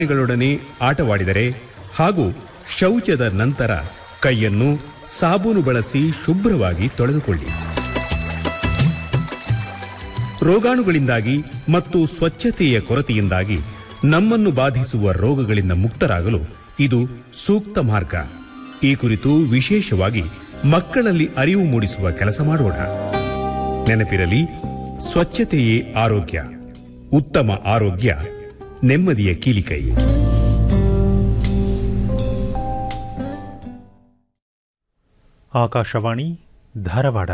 ಗಳೊಡನೆ ಆಟವಾಡಿದರೆ ಹಾಗೂ ಶೌಚದ ನಂತರ ಕೈಯನ್ನು ಸಾಬೂನು ಬಳಸಿ ಶುಭ್ರವಾಗಿ ತೊಳೆದುಕೊಳ್ಳಿ ರೋಗಾಣುಗಳಿಂದಾಗಿ ಮತ್ತು ಸ್ವಚ್ಛತೆಯ ಕೊರತೆಯಿಂದಾಗಿ ನಮ್ಮನ್ನು ಬಾಧಿಸುವ ರೋಗಗಳಿಂದ ಮುಕ್ತರಾಗಲು ಇದು ಸೂಕ್ತ ಮಾರ್ಗ ಈ ಕುರಿತು ವಿಶೇಷವಾಗಿ ಮಕ್ಕಳಲ್ಲಿ ಅರಿವು ಮೂಡಿಸುವ ಕೆಲಸ ಮಾಡೋಣ ನೆನಪಿರಲಿ ಸ್ವಚ್ಛತೆಯೇ ಆರೋಗ್ಯ ಉತ್ತಮ ಆರೋಗ್ಯ ನೆಮ್ಮದಿಯ ಕೀಲಿಕೈ ಆಕಾಶವಾಣಿ ಧಾರವಾಡ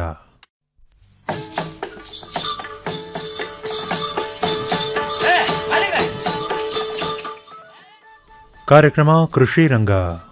ಕಾರ್ಯಕ್ರಮ ಕೃಷಿ ರಂಗ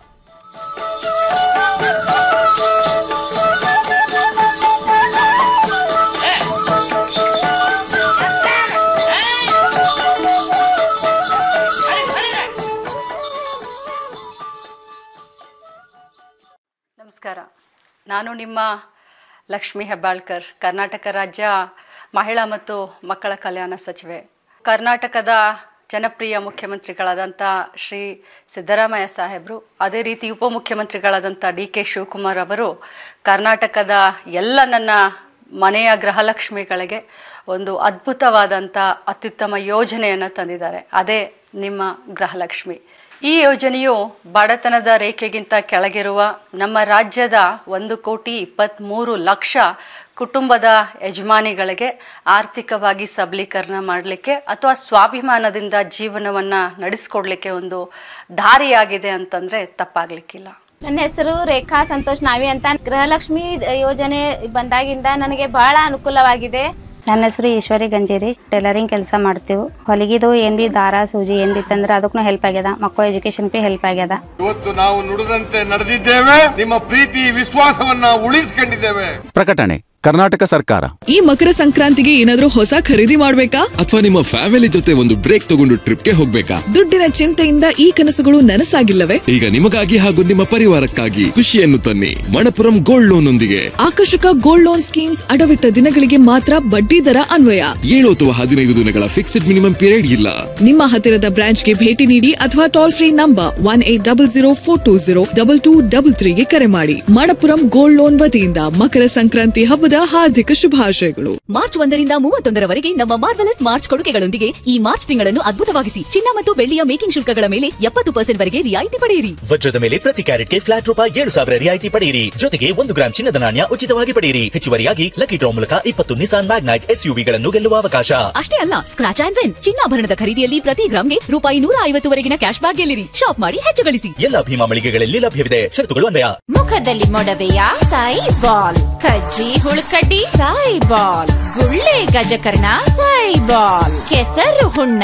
ನಮಸ್ಕಾರ ನಾನು ನಿಮ್ಮ ಲಕ್ಷ್ಮಿ ಹೆಬ್ಬಾಳ್ಕರ್ ಕರ್ನಾಟಕ ರಾಜ್ಯ ಮಹಿಳಾ ಮತ್ತು ಮಕ್ಕಳ ಕಲ್ಯಾಣ ಸಚಿವೆ ಕರ್ನಾಟಕದ ಜನಪ್ರಿಯ ಮುಖ್ಯಮಂತ್ರಿಗಳಾದಂಥ ಶ್ರೀ ಸಿದ್ದರಾಮಯ್ಯ ಸಾಹೇಬರು ಅದೇ ರೀತಿ ಉಪಮುಖ್ಯಮಂತ್ರಿಗಳಾದಂಥ ಡಿ ಕೆ ಶಿವಕುಮಾರ್ ಅವರು ಕರ್ನಾಟಕದ ಎಲ್ಲ ನನ್ನ ಮನೆಯ ಗೃಹಲಕ್ಷ್ಮಿಗಳಿಗೆ ಒಂದು ಅದ್ಭುತವಾದಂಥ ಅತ್ಯುತ್ತಮ ಯೋಜನೆಯನ್ನು ತಂದಿದ್ದಾರೆ ಅದೇ ನಿಮ್ಮ ಗೃಹಲಕ್ಷ್ಮಿ ಈ ಯೋಜನೆಯು ಬಡತನದ ರೇಖೆಗಿಂತ ಕೆಳಗಿರುವ ನಮ್ಮ ರಾಜ್ಯದ ಒಂದು ಕೋಟಿ ಇಪ್ಪತ್ತ್ಮೂರು ಲಕ್ಷ ಕುಟುಂಬದ ಯಜಮಾನಿಗಳಿಗೆ ಆರ್ಥಿಕವಾಗಿ ಸಬಲೀಕರಣ ಮಾಡಲಿಕ್ಕೆ ಅಥವಾ ಸ್ವಾಭಿಮಾನದಿಂದ ಜೀವನವನ್ನು ನಡೆಸ್ಕೊಡ್ಲಿಕ್ಕೆ ಒಂದು ದಾರಿಯಾಗಿದೆ ಅಂತಂದರೆ ತಪ್ಪಾಗಲಿಕ್ಕಿಲ್ಲ ನನ್ನ ಹೆಸರು ರೇಖಾ ಸಂತೋಷ್ ನಾವಿ ಅಂತ ಗೃಹಲಕ್ಷ್ಮಿ ಯೋಜನೆ ಬಂದಾಗಿಂದ ನನಗೆ ಬಹಳ ಅನುಕೂಲವಾಗಿದೆ ನನ್ನ ಹೆಸರು ಈಶ್ವರಿ ಗಂಜೇರಿ ಟೈಲರಿಂಗ್ ಕೆಲಸ ಮಾಡ್ತೀವಿ ಹೊಲಿಗಿದು ಏನ್ ಬಿ ದಾರ ಸೂಜಿ ಏನ್ ಬಿ ತಂದ್ರೆ ಅದಕ್ಕೂ ಹೆಲ್ಪ್ ಆಗ್ಯದ ಮಕ್ಕಳ ಎಜುಕೇಶನ್ ಬಿ ಹೆಲ್ಪ್ ಆಗ್ಯದ ಇವತ್ತು ನಾವು ನುಡಿದಂತೆ ನಡೆದಿದ್ದೇವೆ ನಿಮ್ಮ ಪ್ರೀತಿ ವಿಶ್ವಾಸವನ್ನ ಉಳಿಸಿಕೊಂಡಿದ್ದೇವೆ ಪ್ರಕಟಣೆ ಕರ್ನಾಟಕ ಸರ್ಕಾರ ಈ ಮಕರ ಸಂಕ್ರಾಂತಿಗೆ ಏನಾದ್ರೂ ಹೊಸ ಖರೀದಿ ಮಾಡ್ಬೇಕಾ ಅಥವಾ ನಿಮ್ಮ ಫ್ಯಾಮಿಲಿ ಜೊತೆ ಒಂದು ಬ್ರೇಕ್ ತಗೊಂಡು ಟ್ರಿಪ್ಗೆ ಹೋಗ್ಬೇಕಾ ದುಡ್ಡಿನ ಚಿಂತೆಯಿಂದ ಈ ಕನಸುಗಳು ನನಸಾಗಿಲ್ಲವೇ ಈಗ ನಿಮಗಾಗಿ ಹಾಗೂ ನಿಮ್ಮ ಪರಿವಾರಕ್ಕಾಗಿ ಖುಷಿಯನ್ನು ತನ್ನಿ ಮಣಪುರಂ ಗೋಲ್ಡ್ ಲೋನ್ ಒಂದಿಗೆ ಆಕರ್ಷಕ ಗೋಲ್ಡ್ ಲೋನ್ ಸ್ಕೀಮ್ಸ್ ಅಡವಿಟ್ಟ ದಿನಗಳಿಗೆ ಮಾತ್ರ ಬಡ್ಡಿ ದರ ಅನ್ವಯ ಏಳು ಅಥವಾ ಹದಿನೈದು ದಿನಗಳ ಫಿಕ್ಸ್ಡ್ ಮಿನಿಮಮ್ ಪೀರಿಯಡ್ ಇಲ್ಲ ನಿಮ್ಮ ಹತ್ತಿರದ ಬ್ರಾಂಚ್ಗೆ ಭೇಟಿ ನೀಡಿ ಅಥವಾ toll free number one eight double zero four two zero double two double ತ್ರೀಗೆ ಕರೆ ಮಾಡಿ ಮಣಪುರಂ ಗೋಲ್ಡ್ ಲೋನ್ ವತಿಯಿಂದ ಮಕರ ಸಂಕ್ರಾಂತಿ ಹಬ್ಬದ ಹಾರ್ದಿಕ ಶುಭಾಶಯಗಳು ಮಾರ್ಚ್ ಒಂದರಿಂದ ಮೂವತ್ತೊಂದರವರೆಗೆ ನಮ್ಮ ಮಾರ್ವೆಲಸ್ ಮಾರ್ಚ್ ಕೊಡುಗೆಗಳೊಂದಿಗೆ ಈ ಮಾರ್ಚ್ ತಿಂಗಳನ್ನು ಅದ್ಭುತವಾಗಿಸಿ ಚಿನ್ನ ಮತ್ತು ಬೆಳ್ಳಿಯ ಮೇಕಿಂಗ್ ಶುಲ್ಕಗಳ ಮೇಲೆ ಎಪ್ಪತ್ತು ಪರ್ಸೆಂಟ್ ವರೆಗೆ ರಿಯಾಯಿತಿ ಪಡೆಯಿರಿ ವಜ್ರದ ಮೇಲೆ ಪ್ರತಿ ಕ್ಯಾರೆಟ್ಗೆ ಫ್ಲಾಟ್ ರೂಪಾಯಿ ಏಳು ಸಾವಿರ ರಿಯಾಯಿತಿ ಪಡೆಯಿರಿ ಜೊತೆಗೆ ಒಂದು ಗ್ರಾಂ ಚಿನ್ನದ ನಾಣ್ಯ ಉಚಿತವಾಗಿ ಪಡೆಯಿರಿ ಹೆಚ್ಚುವರಿಯಾಗಿ ಲಕ್ಕಿ ಡ್ರಾ ಮೂಲಕ ಇಪ್ಪತ್ತು ನಿಸಾನ್ ಮ್ಯಾಗ್ನೈಟ್ ಎಸ್ಯುವಿಗಳನ್ನು ಗೆಲ್ಲುವ ಅವಕಾಶ ಅಷ್ಟೇ ಅಲ್ಲ ಸ್ಕ್ರಾಚ್ ಆಂಡ್ ವಿನ್ ಚಿನ್ನಾಭರಣದ ಖರೀದಿಯಲ್ಲಿ ಪ್ರತಿ ಗ್ರಾಮ್ಗೆ ರೂಪಾಯಿ ನೂರ ಐವತ್ತುವರೆಗಿನ ಕ್ಯಾಶ್ ಬ್ಯಾಕ್ ಗೆಲ್ಲಿರಿ ಶಾಪ್ ಮಾಡಿ ಹೆಚ್ಚು ಗಳಿಸಿ ಎಲ್ಲ ಭೀಮಾ ಮಳಿಗೆಗಳಲ್ಲಿ ಲಭ್ಯವಿದೆ ಷರತ್ತುಗಳು ಅನ್ವಯ ಮುಖದಲ್ಲಿ ಮೊಡವೆಯ ಸಾಯಿ ಬಾಲ್ ಕಜ್ಜಿ ಹುಳುಕಡ್ಡಿ ಸಾಯಿ ಬಾಲ್ ಗುಳ್ಳೆ ಗಜಕರ್ಣ ಸಾಯಿ ಬಾಲ್ ಕೆಸರು ಹುಣ್ಣ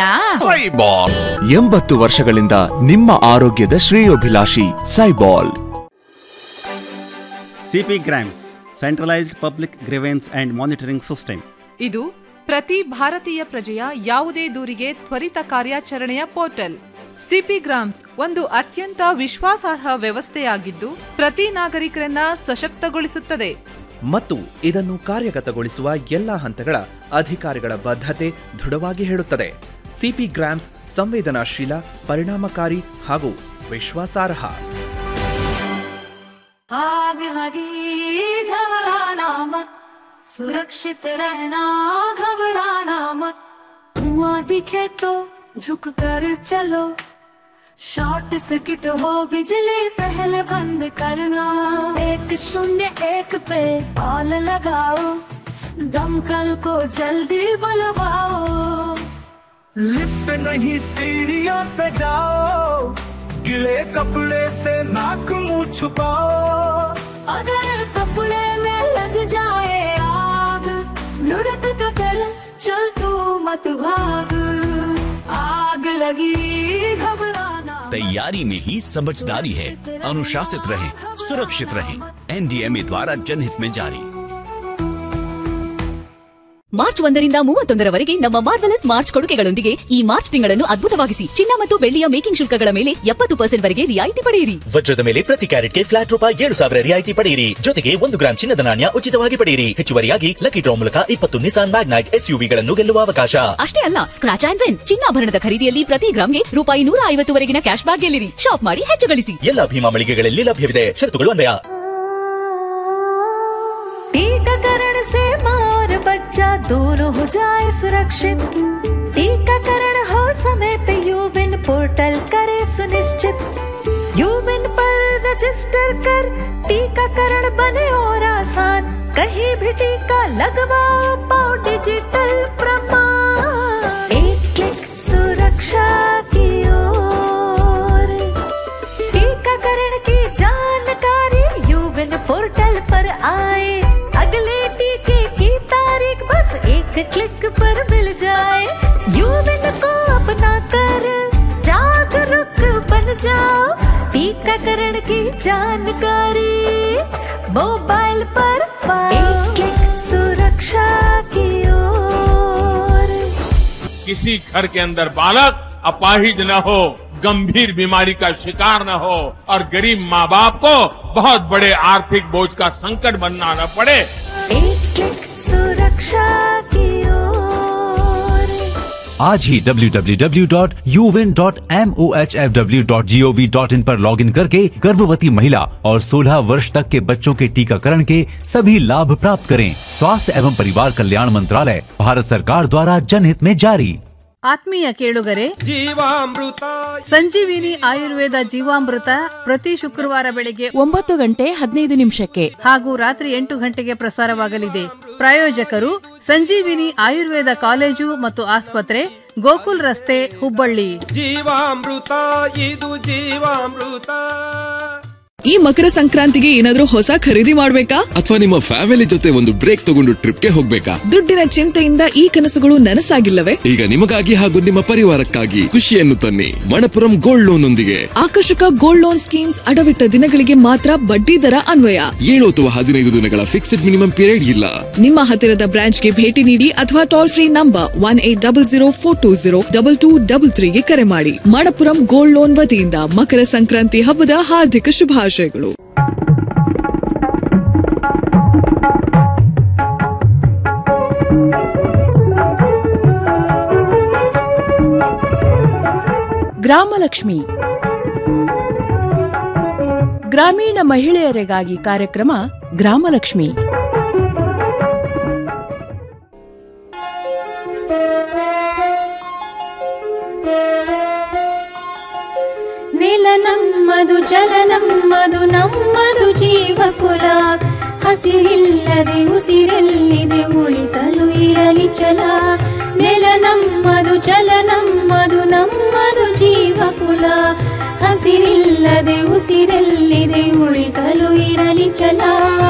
ಎಂಬತ್ತು ವರ್ಷಗಳಿಂದ ನಿಮ್ಮ ಆರೋಗ್ಯದ ಶ್ರೇಯೋಭಿಲಾಷಿ Saibol CP grams centralised public grievance and monitoring system ಇದು ಪ್ರತಿ ಭಾರತೀಯ ಪ್ರಜೆಯ ಯಾವುದೇ ದೂರಿಗೆ ತ್ವರಿತ ಕಾರ್ಯಾಚರಣೆಯ ಪೋರ್ಟಲ್ ಸಿಪಿ ಗ್ರಾಮ್ಸ್ ಒಂದು ಅತ್ಯಂತ ವಿಶ್ವಾಸಾರ್ಹ ವ್ಯವಸ್ಥೆಯಾಗಿದ್ದು ಪ್ರತಿ ನಾಗರಿಕರನ್ನ ಸಶಕ್ತಗೊಳಿಸುತ್ತದೆ ಮತ್ತು ಇದನ್ನು ಕಾರ್ಯಗತಗೊಳಿಸುವ ಎಲ್ಲಾ ಹಂತಗಳ ಅಧಿಕಾರಿಗಳ ಬದ್ಧತೆ ದೃಢವಾಗಿ ಹೇಳುತ್ತದೆ ಸಿಪಿ ಗ್ರಾಮ್ಸ್ ಸಂವೇದನಾಶೀಲ ಪರಿಣಾಮಕಾರಿ ಹಾಗೂ ವಿಶ್ವಾಸಾರ್ಹ आगे आगे घबराना मत सुरक्षित रहना घबराना मत धुआं दिखे तो झुक कर चलो शॉर्ट सर्किट हो बिजली पहले बंद करना एक शून्य एक पे कॉल लगाओ दमकल को जल्दी बुलवाओ लिफ्ट नहीं सीढ़ियों से जाओ गिले कपड़े से नाक मुंह छुपाओ अगर कपड़े में लग जाए आग लुढ़क कर चल तू मत भाग आग लगी घबराना तैयारी में ही समझदारी है अनुशासित रहें सुरक्षित रहें एनडीएमए द्वारा जनहित में जारी ಮಾರ್ಚ್ ಒಂದರಿಂದ ಮೂವತ್ತೊಂದರವರೆಗೆ ನಮ್ಮ ಮಾರ್ವೆಲಸ್ ಮಾರ್ಚ್ ಕೊಡುಗೆಗಳೊಂದಿಗೆ ಈ ಮಾರ್ಚ್ ತಿಂಗಳನ್ನು ಅದ್ಭುತವಾಗಿಸಿ ಚಿನ್ನ ಮತ್ತು ಬೆಳ್ಳಿಯ ಮೇಕಿಂಗ್ ಶುಲ್ಕಗಳ ಮೇಲೆ ಎಪ್ಪತ್ತು ಪರ್ಸೆಂಟ್ ವರೆಗೆ ರಿಯಾಯಿತಿ ಪಡೆಯಿರಿ ವಜ್ರದ ಮೇಲೆ ಪ್ರತಿ ಕ್ಯಾರೆಟ್ಗೆ ಫ್ಲಾಟ್ ರೂಪಾಯಿ ಏಳು ಸಾವಿರ ರಿಯಾಯಿತಿ ಪಡೆಯಿರಿ ಜೊತೆಗೆ ಒಂದು ಗ್ರಾಂ ಚಿನ್ನದ ನಾಣ್ಯ ಉಚಿತವಾಗಿ ಪಡೆಯಿರಿ ಹೆಚ್ಚುವರಿಯಾಗಿ ಲಕ್ಕಿ ಡ್ರಾ ಮೂಲಕ ಇಪ್ಪತ್ತು ನಿಸಾನ್ ಮ್ಯಾಗ್ನೈಟ್ ಎಸ್ಯುವಿಗಳನ್ನು ಗೆಲ್ಲುವ ಅವಕಾಶ ಅಷ್ಟೇ ಅಲ್ಲ ಸ್ಕ್ರಾಚ್ ಆಂಡ್ ವಿನ್ ಚಿನ್ನಾಭರಣದ ಖರೀದಿಯಲ್ಲಿ ಪ್ರತಿ ಗ್ರಾಮ್ಗೆ ರೂಪಾಯಿ ನೂರ ಐವತ್ತುವರೆಗಿನ ಕ್ಯಾಶ್ ಬ್ಯಾಕ್ ಗೆಲ್ಲಿರಿ ಶಾಪ್ ಮಾಡಿ ಹೆಚ್ಚು ಗಳಿಸಿ ಎಲ್ಲ ಭೀಮಾ ಮಳಿಗೆಗಳಲ್ಲಿ ಲಭ್ಯವಿದೆ ಷರತ್ತುಗಳು ಅನ್ವಯ टीकाकरण से माँ और बच्चा दोनों हो जाए सुरक्षित टीकाकरण हो समय पे यूविन पोर्टल करे सुनिश्चित यूविन पर रजिस्टर कर टीकाकरण बने और आसान कहीं भी टीका लगवाओ पाओ डिजिटल प्रमाण एक क्लिक सुरक्षा की ओर टीकाकरण की जानकारी यूविन पोर्टल पर आए अगले टीके की तारीख बस एक क्लिक पर मिल जाए यूविन को अपना कर जागरूक बन जाओ टीकाकरण की जानकारी मोबाइल पर पाओ एक क्लिक सुरक्षा की ओर किसी घर के अंदर बालक अपाहिज न हो गंभीर बीमारी का शिकार न हो और गरीब माँ बाप को बहुत बड़े आर्थिक बोझ का संकट बनना न पड़े एक क्लिक सुरक्षा की ओर आज ही www.uvin.mohfw.gov.in पर लॉगिन करके गर्भवती महिला और 16 वर्ष तक के बच्चों के टीकाकरण के सभी लाभ प्राप्त करें स्वास्थ्य एवं परिवार कल्याण मंत्रालय भारत सरकार द्वारा जनहित में जारी ಆತ್ಮೀಯ ಕೇಳುಗರೆ ಜೀವಾಮೃತ ಸಂಜೀವಿನಿ ಆಯುರ್ವೇದ ಜೀವಾಮೃತ ಪ್ರತಿ ಶುಕ್ರವಾರ ಬೆಳಿಗ್ಗೆ ಒಂಬತ್ತು ಗಂಟೆ ಹದಿನೈದು ನಿಮಿಷಕ್ಕೆ ಹಾಗೂ ರಾತ್ರಿ ಎಂಟು ಗಂಟೆಗೆ ಪ್ರಸಾರವಾಗಲಿದೆ ಪ್ರಾಯೋಜಕರು ಸಂಜೀವಿನಿ ಆಯುರ್ವೇದ ಕಾಲೇಜು ಮತ್ತು ಆಸ್ಪತ್ರೆ ಗೋಕುಲ್ ರಸ್ತೆ ಹುಬ್ಬಳ್ಳಿ ಜೀವಾಮೃತ ಇದು ಜೀವಾಮೃತ ಈ ಮಕರ ಸಂಕ್ರಾಂತಿಗೆ ಏನಾದ್ರೂ ಹೊಸ ಖರೀದಿ ಮಾಡ್ಬೇಕಾ ಅಥವಾ ನಿಮ್ಮ ಫ್ಯಾಮಿಲಿ ಜೊತೆ ಒಂದು ಬ್ರೇಕ್ ತಗೊಂಡು ಟ್ರಿಪ್ಗೆ ಹೋಗ್ಬೇಕಾ ದುಡ್ಡಿನ ಚಿಂತೆಯಿಂದ ಈ ಕನಸುಗಳು ನನಸಾಗಿಲ್ಲವೇ ಈಗ ನಿಮಗಾಗಿ ಹಾಗೂ ನಿಮ್ಮ ಪರಿವಾರಕ್ಕಾಗಿ ಖುಷಿಯನ್ನು ತನ್ನಿ ಮಣಪುರಂ ಗೋಲ್ಡ್ ಲೋನ್ ಒಂದಿಗೆ ಆಕರ್ಷಕ ಗೋಲ್ಡ್ ಲೋನ್ ಸ್ಕೀಮ್ಸ್ ಅಡವಿಟ್ಟ ದಿನಗಳಿಗೆ ಮಾತ್ರ ಬಡ್ಡಿ ದರ ಅನ್ವಯ ಏಳು ಅಥವಾ ಹದಿನೈದು ದಿನಗಳ ಫಿಕ್ಸ್ಡ್ ಮಿನಿಮಮ್ ಪೀರಿಯಡ್ ಇಲ್ಲ ನಿಮ್ಮ ಹತ್ತಿರದ ಬ್ರಾಂಚ್ಗೆ ಭೇಟಿ ನೀಡಿ ಅಥವಾ toll free number one eight double zero four two zero double two double ತ್ರೀಗೆ ಕರೆ ಮಾಡಿ ಮಣಪುರಂ ಗೋಲ್ಡ್ ಲೋನ್ ವತಿಯಿಂದ ಮಕರ ಸಂಕ್ರಾಂತಿ ಹಬ್ಬದ ಹಾರ್ದಿಕ ಶುಭಾಶಯಗಳು ಗ್ರಾಮಲಕ್ಷ್ಮಿ ಗ್ರಾಮೀಣ ಮಹಿಳೆಯರಿಗಾಗಿ ಕಾರ್ಯಕ್ರಮ ಗ್ರಾಮಲಕ್ಷ್ಮಿ ನೆಲ ನಮ್ಮದು ಜಲ ನಮ್ಮದು ನಮ್ಮದು ಜೀವಕುಲ ಹಸಿರಿಲ್ಲದೆ ಉಸಿರೆಲ್ಲಿದೆ ಉಳಿಸಲು ಇರಲಿ ಛಲ ನೆಲ ನಮ್ಮದು ಜಲ ನಮ್ಮದು ನಮ್ಮದು ಜೀವಕುಲ ಹಸಿರಿಲ್ಲದೆ ಉಸಿರೆಲ್ಲಿದೆ ಉಳಿಸಲು ಇರಲಿ ಛಲ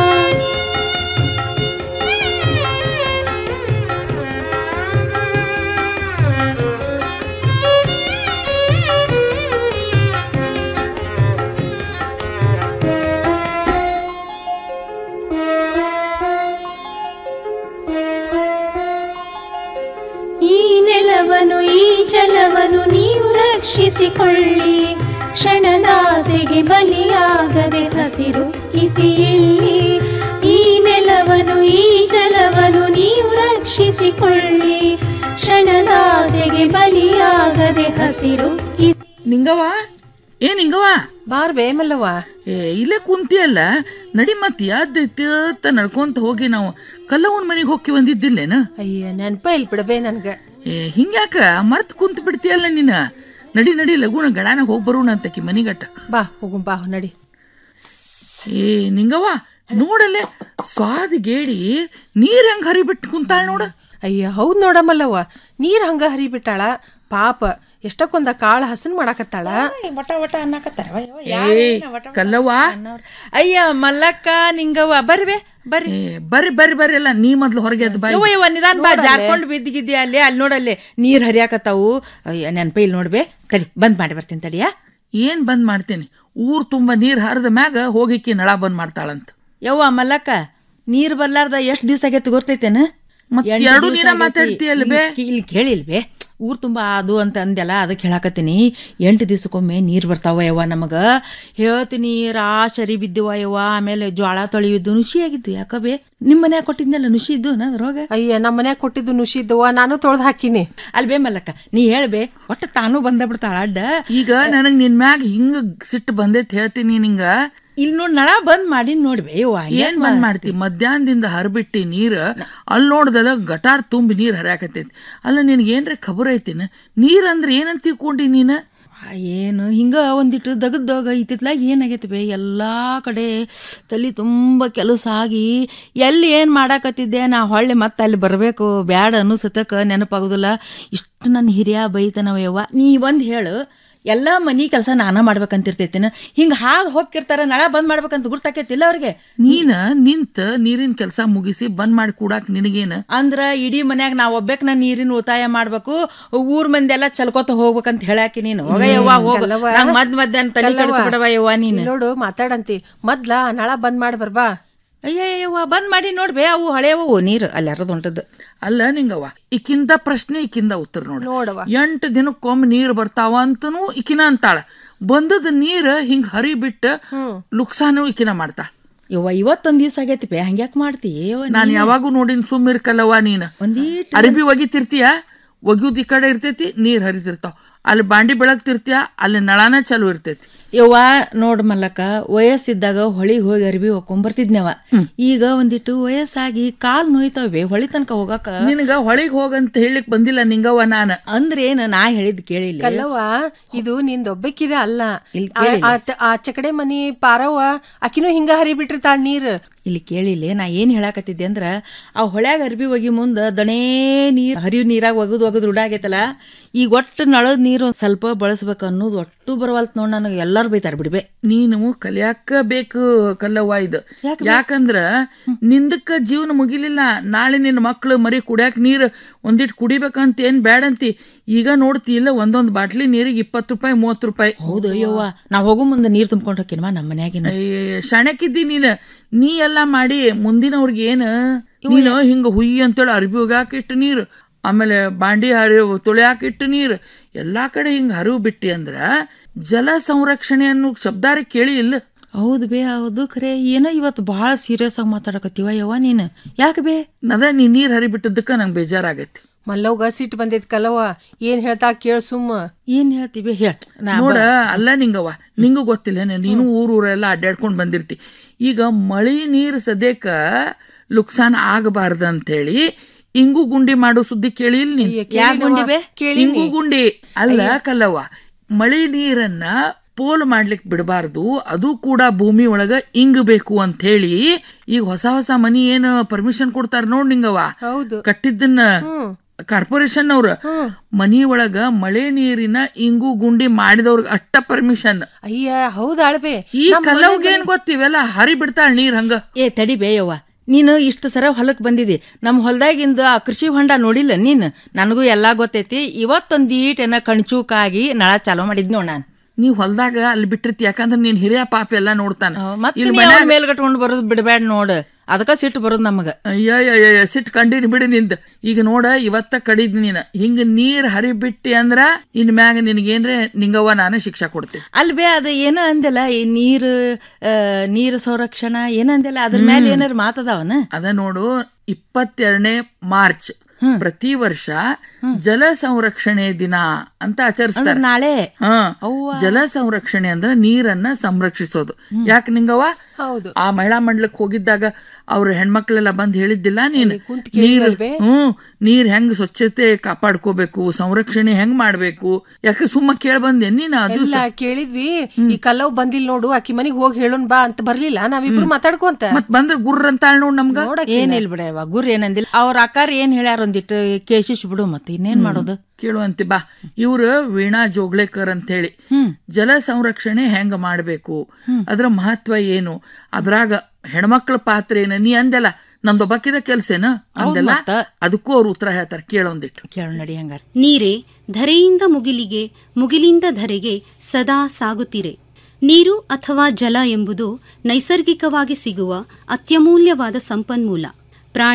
ಈ ನೆಲವನ್ನು ಈ ಜಲವನ್ನು ನೀವು ರಕ್ಷಿಸಿಕೊಳ್ಳಿ ಕ್ಷಣದಾಸೆಗೆ ಬಲಿಯಾಗದೆ ಹಸಿರು ಕಿಸಿಯಲ್ಲಿ ಈ ನೆಲವನ್ನು ಈ ಜಲವನ್ನು ನೀವು ರಕ್ಷಿಸಿಕೊಳ್ಳಿ ಕ್ಷಣದಾಸೆಗೆ ಬಲಿಯಾಗದೆ ಹಸಿರು ಕಿಸಿ ನಿಂಗವ್ವ ಏ ನಿಂಗವ್ವ ಬಾರ್ ಬೇಮಲ್ಲವ್ವ ಏ ಇಲ್ಲೇ ಕುಂತಿಯಲ್ಲ ನಡಿ ಮತ್ ಯಾವ್ದೈತ ನಡ್ಕೊಂತ ಹೋಗಿ ನಾವು ಕಲ್ಲವನ್ ಮನೆಗೆ ಹೋಗಿ ಬಂದಿದ್ದಿಲ್ಲೇನ ಅಯ್ಯ ನೆನಪ ಇಲ್ಲಿ ಬಿಡಬೇ ನನ್ಗ ಏ ಹಿಂಗ್ಯಾಕ ಮರ್ತ್ ಕುಂತ ಬಿಡ್ತೀಯಲ್ಲ ನೀನ ನಡಿ ನಡಿ ಲಗುನ ಗಡಾನ ಹೋಗಿ ಬರೋಣ ಅಂತಕಿ ಮನಿಗಟ್ಟ ಬಾ ಹೋಗು ಬಾ ನಡಿ ಏ ನಿಂಗವ್ವ ನೋಡಲ್ಲೇ ಸ್ವಾದ ಗೇಡಿ ನೀರ್ ಹೆಂಗ್ ಹರಿಬಿಟ್ಟು ಕುಂತಾಳ ನೋಡ ಅಯ್ಯ ಹೌದ್ ನೋಡಮಲ್ಲವ್ವ ನೀರ್ ಹಂಗ ಹರಿಬಿಟ್ಟಾಳ ಪಾಪ ಎಷ್ಟಕ್ಕೊಂದ ಕಾಳ ಹಸನ್ ಮಾಡಾಕತ್ತಾಳ ವಟ ವಟ ಅನ್ನಕತ್ತಾರ ಕಲ್ಲವ್ವ ಅಯ್ಯ ಮಲ್ಲಕ್ಕ ನಿಂಗವ್ವ ಬರ್ಬೇ ಬರ್ರಿ ಬರ್ರಿ ಬರ್ರಿ ಬರ್ರಿ ಎಲ್ಲ ನೀ ಮೊದ್ಲು ಹೊರಗೆ ಎದ್ದು ಬಾಯ್ ಯವ್ವ ಯವ್ವ ನಿಧಾನ ಬಾ ಜಾರ್ಕೊಂಡ್ ಬಿದ್ದಿದ್ದಿ ಅಲ್ಲೇ ಅಲ್ಲಿ ನೋಡಲ್ಲೇ ನೀರ್ ಹರಿಯಾಕತ್ತಾವು ಅಯ್ಯ ನೆನಪ ಇಲ್ಲಿ ನೋಡ್ಬೇ ತಡಿ ಬಂದ್ ಮಾಡಿ ಬರ್ತೀನಿ ತಡಿಯಾ ಏನ್ ಬಂದ್ ಮಾಡ್ತೀನಿ ಊರ್ ತುಂಬಾ ನೀರ್ ಹರಿದ ಮ್ಯಾಗ ಹೋಗಿಕ್ಕಿ ನಳ ಬಂದ್ ಮಾಡ್ತಾಳಂತ ಯವ್ವ ಮಲ್ಲಕ್ಕ ನೀರ್ ಬರ್ಲಾರ್ದ ಎಷ್ಟ್ ದಿವ್ಸ ಆಗೈತಿ ಗೊತ್ತೈತೇನ ಮತ್ತ್ ಎಂಟು ಎರಡು ದಿವ್ಸ ನೀನ ಆಗೈತಿ. ಮಾತಾಡ್ತೀಯಲ್ಲ ಬೇ? ಇಲ್ಲಿ- ಇಲ್ಲಿ ಕೇಳಿಲ್ವೇ ಊರ್ ತುಂಬಾ ಅದು ಅಂತ ಅಂದೆಲ್ಲ ಅದಕ್ಕೆ ಹೇಳಾಕತ್ತೀನಿ ಎಂಟು ದಿವ್ಸಕ್ಕೊಮ್ಮೆ ನೀರ್ ಬರ್ತಾವ ಯವ್ವ ನಮಗ ಹೇಳ್ತೀನಿ ರಾಶರಿ ಬಿದ್ದುವ ಯವ್ವ ಆಮೇಲೆ ಜ್ವಾಳ ತೊಳಿವಿದ್ದು ನುಸಿ ಆಗಿದ್ದು ಯಾಕಬೇ ನಿಮ್ ಮನ್ಯಾಗ ಕೊಟ್ಟಿದ್ನಲ್ಲ ನುಸಿ ಇದ್ದು ನಾ ರೋಗ ಅಯ್ಯ ನಮ್ಮ ಮನ್ಯಾಗ ಕೊಟ್ಟಿದ್ದು ನುಸಿ ಇದ್ದವ ನಾನು ತೊಳ್ದು ಹಾಕಿನಿ ಅಲ್ಬೇ ಮಲ್ಲಕ್ಕ ನೀ ಹೇಳ್ಬೇ ಒಟ್ಟ ತಾನು ಬಂದ ಬಿಡ್ತಾಳ ಅಡ್ಡ ಈಗ ನನಗ್ ನಿನ್ ಮ್ಯಾಗ ಹಿಂಗ ಸಿಟ್ಟು ಬಂದೈತ್ ಹೇಳ್ತೀನಿ ನಿಂಗ ಇಲ್ಲಿ ನೋಡ್ ನಳ ಬಂದ್ ಮಾಡಿ ನೋಡ್ಬೇ ಯವ್ವ ಏನ್ ಬಂದ್ ಮಾಡ್ತಿ ಮಧ್ಯಾಹ್ನದಿಂದ ಹರಿಬಿಟ್ಟಿ ನೀರ್ ಅಲ್ಲಿ ನೋಡ್ದಲ್ಲ ಗಟಾರ್ ತುಂಬಿ ನೀರ್ ಹರಿಯಾಕತ್ತೈತಿ ಅಲ್ಲ ನಿನ್ಗೆ ಏನ್ರ ಖಬರ್ ಐತಿನ ನೀರ್ ಅಂದ್ರೆ ಏನಂತ ತಿಳ್ಕೊಂಡಿ ನೀನ ಆ, ಏನು ಹಿಂಗ ಒಂದಿಟ್ಟು ದಗದ್ದಾಗ ಇತ್ತಿತ್ಲಾಗ ಏನಾಗೈತೆ ಬೇ ಎಲ್ಲಾ ಕಡೆ ತಲೆ ತುಂಬ ಕೆಲಸ ಆಗಿ ಎಲ್ಲಿ ಏನು ಮಾಡಾಕತ್ತಿದ್ದೆ ನಾ ಹೊಳ್ಳಿ ಮತ್ತೆ ಅಲ್ಲಿ ಬರಬೇಕು ಬ್ಯಾಡ ಅನ್ನಿಸತಕ್ಕ ನೆನಪಾಗೋದಿಲ್ಲ ಇಷ್ಟು ನನ್ನ ಹಿರಿಯ ಬೈತನವಯ್ಯವ್ವ ನೀ ಒಂದು ಹೇಳು ಎಲ್ಲ ಮನಿ ಕೆಲಸ ನಾನ ಮಾಡ್ಬೇಕಂತಿರ್ತೈತಿನ ಹಿಂಗ ಹಾಗೆ ಹೋಗಿರ್ತಾರ ನಳ ಬಂದ್ ಮಾಡ್ಬೇಕಂತ ಗುರ್ತಾಕೈತಿಲ್ಲ ಅವ್ರಿಗೆ ನೀನ ನಿಂತ ನೀರಿನ ಕೆಲಸ ಮುಗಿಸಿ ಬಂದ್ ಮಾಡಿ ಕೂಡಾಕ್ ನಿನಗೇನ ಅಂದ್ರ ಇಡೀ ಮನ್ಯಾಗ ನಾ ಒಬ್ಬೇಕ್ ನಾ ನೀರಿನ ಉಳಿತಾಯ ಮಾಡ್ಬೇಕು ಊರ್ ಮಂದಿ ಎಲ್ಲ ಚಲ್ಕೋತ ಹೋಗ್ಬೇಕಂತ ಹೇಳಾಕಿ ನೀನು ಹೋಗಯ್ಯವ್ವ ಹೋಗ ಕಲ್ಲವ್ವ. ನಂಗ್ ಮದ್ ಮಧ್ಯಾಹ್ನ ತಲೆ ಕಲ್ಲವ್ವ. ಕೆಡಿಸ್ಬಿಡವ ಯವ್ವ ನೀನು ಇಲ್ಲಿ ನೋಡು ಮಾತಾಡಂತಿ ಮೊದ್ಲ ಆ ನಳ ಬಂದ್ ಮಾಡಿ ಬರ್ಬಾ ಅಯ್ಯಯ್ಯವ್ವ ಬಂದ್ ಮಾಡಿ ನೋಡ್ಬೇ ಅವು ಹಳೆಯವು ನೀರು ಅಲ್ಲಿ ಯಾರದು ಹೊಂಟದ್ದು ಅಲ್ಲ ನಿಂಗವ್ವ ಇಕ್ಕಿಂದ ಪ್ರಶ್ನೆ ಇಕ್ಕಿಂದ ಉತ್ತರ ನೋಡು ನೋಡವ್ವ. ಎಂಟು ದಿನಕ್ಕೊಮ್ಮೆ ನೀರ್ ಬರ್ತಾವ ಅಂತನೂ ಇಕಿನ ಅಂತಾಳ ಬಂದದ ನೀರ್ ಹಿಂಗ್ ಹರಿ ಬಿಟ್ಟ ಲುಕ್ಸಾನು ಇಕಿನ ಮಾಡ್ತಾಳ ಯವ್ವ ಇವತ್ತೊಂದ್ ದಿವ್ಸ ಆಗೈತಿ ಬೇ ಹಂಗ್ಯಾಕ್ ಮಾಡ್ತಿ ಯವ್ವ ನಾನ್ ನೀನು? ಯಾವಾಗೂ ನೋಡಿನ ಸುಮ್ಮಿರ್ಕಲ್ಲವ್ವ ನೀನ ಒಂದೀಟ್ ಅರಿಬಿ ಒಗಿತಿರ್ತೀಯ ಒಗ್ಯುದ್ ಈ ಕಡೆ ಇರ್ತೈತಿ ನೀರ್ ಹರಿತಿರ್ತಾವ ಅಲ್ಲಿ ಬಾಂಡಿ ಬೆಳಗ್ತಿರ್ತೀಯ ಅಲ್ಲಿ ನಳಾನ ಚಾಲು ಇರ್ತೈತಿ ಯವ್ವ ನೋಡ್ ಮಲ್ಲಕ್ಕ ವಯಸ್ಸಿದ್ದಾಗ ಹೊಳಿಗ್ ಹೋಗಿ ಅರ್ಬಿ ಹೊಕ್ಕೊಂಬರ್ತಿದ್ನವ ಈಗ ಒಂದಿಟ್ಟು ವಯಸ್ಸಾಗಿ ಕಾಲ್ ನೋಯ್ತಾವೆ ಹೊಳಿ ತನಕ ಹೋಗಾಕ ನಿನಗ ಹೊಳಿಗ್ ಹೋಗಂತ ಹೇಳಿಕ್ ಬಂದಿಲ್ಲ ನಿಂಗವ್ವ ನಾನ ಅಂದ್ರೆ ಏನ ನಾ ಹೇಳಿದ್ ಕೇಳಿಲ್ಲ ಕಲ್ಲವ್ವ ಇದು ನಿಂದೊಬ್ಬಕ್ಕಿದೆ ಅಲ್ಲ ಇಲ್ಲಿ ಆ- ಕೇಳಿಲ್ಲ. ಆತ- ಆಚೆ ಕಡೆ ಮನಿ ಪಾರವ್ವ ಆಕಿನೂ ಹಿಂಗ ಹರಿ ಬಿಟ್ಟಿರ್ತಾಳ ನೀರ್ ಇಲ್ಲಿ ಕೇಳಿಲ್ಲ ನಾ ಏನ್ ಹೇಳಾಕತ್ತಿದ್ದೆ ಅಂದ್ರ ಆ ಹೊಳ್ಯಾಗ ಅರ್ಬಿ ಒಗಿ ಮುಂದ ದಣೇ ನೀರ್ ಹರಿವ್ ನೀರಾಗ ಒಗದ್ ಒಗದ್ ರೂಢ ಆಗೈತಲ್ಲ ಈಗ ಒಟ್ಟು ನಳದ್ ನೀರು ಒಂದ್ ಸ್ವಲ್ಪ ಬಳಸ್ಬೇಕು ಅನ್ನೋದು ಒಟ್ಟು ಬರವಲ್ತ್ ನೋಡ್ ನನಗೆ ಎಲ್ಲಾರು ಬೈತಾರ ಬಿಡ್ಬೆ ನೀನು ಕಲಿಯಾಕ ಬೇಕು ಕಲ್ಲವ್ವ ಇದು ಯಾಕಂದ್ರ ನಿಂದಕ್ಕ ಜೀವನ ಮುಗಿಲಿಲ್ಲ ನಾಳೆ ನಿನ್ನ ಮಕ್ಳು ಮರಿ ಕುಡಿಯಾಕ ನೀರ್ ಒಂದಿಟ್ ಕುಡಿಬೇಕಂತ ಏನ್ ಬ್ಯಾಡಂತಿ ಈಗ ನೋಡ್ತಿ ಇಲ್ಲ ಒಂದೊಂದ್ ಬಾಟ್ಲಿ ನೀರಿಗೆ ಇಪ್ಪತ್ತು ರೂಪಾಯಿ ಮೂವತ್ತು ರೂಪಾಯಿ ಹೌದು ಅಯ್ಯವ್ವ ನಾ ಹೋಗೋ ಮುಂದೆ ನೀರ್ ತುಂಬ್ಕೊಂಡು ಹೋಕಿನ್ವಾ ನಮ್ಮ ಮನ್ಯಾಗಿನ ಶಣಕಿದ್ದಿ ನೀನ್ ನೀ ಎಲ್ಲ ಮಾಡಿ ಮುಂದಿನವ್ರಿಗೆ ಏನ ನೀನು ಹಿಂಗ ಹುಯ್ಯಿ ಅಂತೇಳಿ ಅರ್ಬಿ ಹೋಗಾಕ ಇಟ್ಟು ನೀರು ಆಮೇಲೆ ಬಾಂಡಿ ಹರಿವು ತೊಳ್ಯಾಕ ಇಟ್ಟು ನೀರು ಎಲ್ಲಾ ಕಡೆ ಹಿಂಗ ಹರಿವು ಬಿಟ್ಟಿ ಅಂದ್ರ ಜಲ ಸಂರಕ್ಷಣೆ ಅನ್ನೋ ಶಬ್ದಾರಿ ಕೇಳಿ ಇಲ್ಲ ಹೌದು ಬೇ ಹೌದು ಖರೆ ಏನೋ ಇವತ್ತು ಭಾಳ ಸೀರಿಯಸ್ ಆಗಿ ಮಾತಾಡಕತ್ತೀವ ಯವ್ವ ನೀನು ಯಾಕೆ ಬೇ ಅದ ನೀ ನೀರ್ ಹರಿಬಿಟ್ಟದಕ್ಕ ನಂಗೆ ಬೇಜಾರಾಗೈತಿ ಮಲ್ಲವ್ಗ ಸಿಟ್ಟು ಬಂದೈತ್ ಕಲ್ಲವ್ವ ಏನ್ ಹೇಳ್ತಾ ಕೇಳ ಸುಮ್ಮ ಏನ್ ಹೇಳ್ತೀವಿ ಹೇಳ ನೋಡ ಅಲ್ಲ ನಿಂಗವ್ವ ನಿಂಗೂ ಗೊತ್ತಿಲ್ಲ ನೀನು ಊರ್ ಊರೆಲ್ಲ ಅಡ್ಡಾಡ್ಕೊಂಡ್ ಬಂದಿರ್ತಿ ಈಗ ಮಳಿ ನೀರ್ ಸದ್ಯಕ್ಕ ಲುಕ್ಸಾನ್ ಆಗಬಾರ್ದು ಅಂತೇಳಿ ಇಂಗು ಗುಂಡಿ ಮಾಡೋ ಸುದ್ದಿ ಕೇಳಿಲ್ ನೀನ್ ಯಾ ಗುಂಡಿ ಬೇ? ಕೇಳಿನಿ. ಇಂಗು ಗುಂಡಿ ಅಲ್ಲ ಕಲ್ಲವ್ವ ಮಳಿ ನೀರನ್ನ ಪೋಲ್ ಮಾಡ್ಲಿಕ್ ಬಿಡಬಾರ್ದು ಅದು ಕೂಡ ಭೂಮಿ ಒಳಗ ಇಂಗಬೇಕು ಅಂತ ಹೇಳಿ ಈಗ ಹೊಸ ಹೊಸ ಮನಿ ಏನ್ ಪರ್ಮಿಷನ್ ಕೊಡ್ತಾರ ನೋಡ್ ನಿಂಗವ್ವ ಹೌದು ಕಟ್ಟಿದ್ದನ್ನ ಕಾರ್ಪೊರೇಷನ್ ಅವ್ರ ಮನಿ ಒಳಗ ಮಳೆ ನೀರಿನ ಇಂಗು ಗುಂಡಿ ಮಾಡಿದವ್ರಿಗೆ ಅಷ್ಟ ಪರ್ಮಿಷನ್ ಅಯ್ಯ ಹೌದ್ ಅಳ್ಬೆ ಈ ಕಲ್ಲವ್ಗೆ ಏನ್ ಗೊತ್ತಿವೆಲ್ಲ ಹರಿ ಬಿಡ್ತಾಳ ನೀರ್ ಹಂಗ ಏ ತಡಿ ಬೇಯವ್ವ ನೀನು ಇಷ್ಟು ಸರ ಹೊಲಕ್ಕೆ ಬಂದಿದಿ ನಮ್ಮ ಹೊಲದಾಗಿಂದ ಆ ಕೃಷಿ ಹೊಂಡ ನೋಡಿಲ್ಲ ನೀನು ನನಗೂ ಎಲ್ಲ ಗೊತ್ತೈತಿ ಇವತ್ತೊಂದೀಟೇನ ಕಣ್ಚೂಕಾಗಿ ನಳ ಚಾಲೋ ಮಾಡಿದ್ ನೋಡ್ ನಾನು ನೀವ್ ಹೊಲ್ದಾಗ ಅಲ್ಲಿ ಬಿಟ್ಟಿರ್ತಿ ಯಾಕಂದ್ರ ನೀನ್ ಹಿರಿಯ ಪಾಪ ಎಲ್ಲಾ ನೋಡ್ತಾನ ಮತ್ತೆ ಇಲ್ಲಿ ನೀ ಮನ್ಯಾಗ- ಅವ್ರ ಮೇಲ್ಗಟ್ಕೊಂಡು ಬರೋದು ಬಿಡಬೇಡ ನೋಡು ಅದಕ್ಕ ಸಿಟ್ಟು ಬರೋದು ನಮಗ ಅಯ್ಯಯ್ಯ ಸಿಟ್ ಕಂಡಿನಿ ಬಿಡಿ ನಿಂದ ಈಗ ನೋಡ ಇವತ್ತ ಕಡಿದ್ ನೀನ ಹಿಂಗ ನೀರ್ ಹರಿ ಬಿಟ್ಟಿ ಅಂದ್ರ ಇನ್ ಮ್ಯಾಗ ನಿನಗೇನ್ರೆ ನಿಂಗವ್ವ ನಾನು ಶಿಕ್ಷಾ ಕೊಡ್ತೀನಿ ಅಲ್ಲಿ ಬೇ ಅದು ಏನೋ ಅಂದಿಲ್ಲ ಈ ನೀರು ಆ, ನೀರು ಸಂರಕ್ಷಣಾ ಏನೋ ಅಂದಿಲ್ಲ ಅದ್ರ ಮೇಲೆ ಏನಾರು ಮಾತದಾವನ ಅದ ನೋಡು ಇಪ್ಪತ್ತೆರಡನೇ ಮಾರ್ಚ್ ಪ್ರತಿ ವರ್ಷ ಜಲ ಸಂರಕ್ಷಣೆ ದಿನ ಅಂತ ಆಚರಿಸ್ತಾರೆ ಅಂದ್ರ ನಾಳೆ ಹಾ ಜಲ ಸಂರಕ್ಷಣೆ ಅಂದ್ರೆ ನೀರನ್ನ ಸಂರಕ್ಷಿಸೋದು ಯಾಕೆ ನಿಂಗವ್ವ ಹೌದು ಆ ಮಹಿಳಾ ಮಂಡಲಕ್ಕೆ ಹೋಗಿದ್ದಾಗ ಅವ್ರ ಹೆಣ್ಮಕ್ಳೆಲ್ಲ ಬಂದ್ ಹೇಳಿದ್ದಿಲ್ಲ ನೀನ್ ಕುಂತ್ ನೀರ್ ಕೇಳಿಲ್ವೇ? ಹ್ಮ್ ನೀರ್ ಹೆಂಗ್ ಸ್ವಚ್ಛತೆ ಕಾಪಾಡ್ಕೋಬೇಕು ಸಂರಕ್ಷಣೆ ಹೆಂಗ್ ಮಾಡ್ಬೇಕು ಯಾಕೆ ಸುಮ್ಮ ಕೇಳ ಬಂದೆ ನೀನ್ ಆ ದಿವ್ಸ ಎಲ್ಲ ಕೇಳಿದ್ವಿ ಈ ಕಲ್ಲವ್ ಬಂದಿಲ್ ನೋಡು ಆಕಿ ಮನಿಗ್ ಹೋಗಿ ಹೇಳೋನ್ ಬಾ ಅಂತ ಬರ್ಲಿಲ್ಲ ನಾವಿಬ್ರು ಮಾತಾಡ್ಕೊಂತ ಮತ್ ಬಂದ್ರ ಗುರ್ರ ಅಂತ ನೋಡ್ ನಮ್ಗ ಏನಿಲ್ಲ ಬಿಡ ಇವಾಗ ಗುರು ಏನಂದಿಲ್ಲ ಅವ್ರ ಅಕ್ಕಾರ ಏನ್ ಹೇಳ್ಯಾರ ಒಂದಿಟ್ಟು ಕೇಶಿಸ್ ಬಿಡು ಮತ್ತೆ ಇನ್ನೇನ್ ಮಾಡೋದು ಕೇಳುವಂತೆ ಬಾ ಇವ್ರು ವೀಣಾ ಜೋಗ್ಳೇಕರ್ ಅಂತ ಹೇಳಿ ಜಲ ಸಂರಕ್ಷಣೆ ಹೆಂಗ ಮಾಡ್ಬೇಕು ಅದ್ರ ಮಹತ್ವ ಏನು ಅದ್ರಾಗ ಹೆಣ್ಮಕ್ಳ ಪಾತ್ರ ಏನು ನೀ ಅಂದೆಲ್ಲ ನಮ್ದೊಬ್ಬಕ್ಕಿದ ಕೆಲ್ಸೇನ ಅಂದೆಲ್ಲ ಮತ್ತ? ಅದಕ್ಕೂ ಅವ್ರು ಉತ್ತರ ಹೇಳ್ತಾರೆ ಕೇಳೊಂದಿಟ್ಟು ಕೇಳ ನಡಿ ಹಂಗಾರ ನೀರೇ ಧರೆಯಿಂದ ಮುಗಿಲಿಗೆ ಮುಗಿಲಿಂದ ಧರೆಗೆ ಸದಾ ಸಾಗುತ್ತಿರೆ ನೀರು ಅಥವಾ ಜಲ ಎಂಬುದು ನೈಸರ್ಗಿಕವಾಗಿ ಸಿಗುವ ಅತ್ಯಮೂಲ್ಯವಾದ ಸಂಪನ್ಮೂಲ ಪ್ರಾಣಿ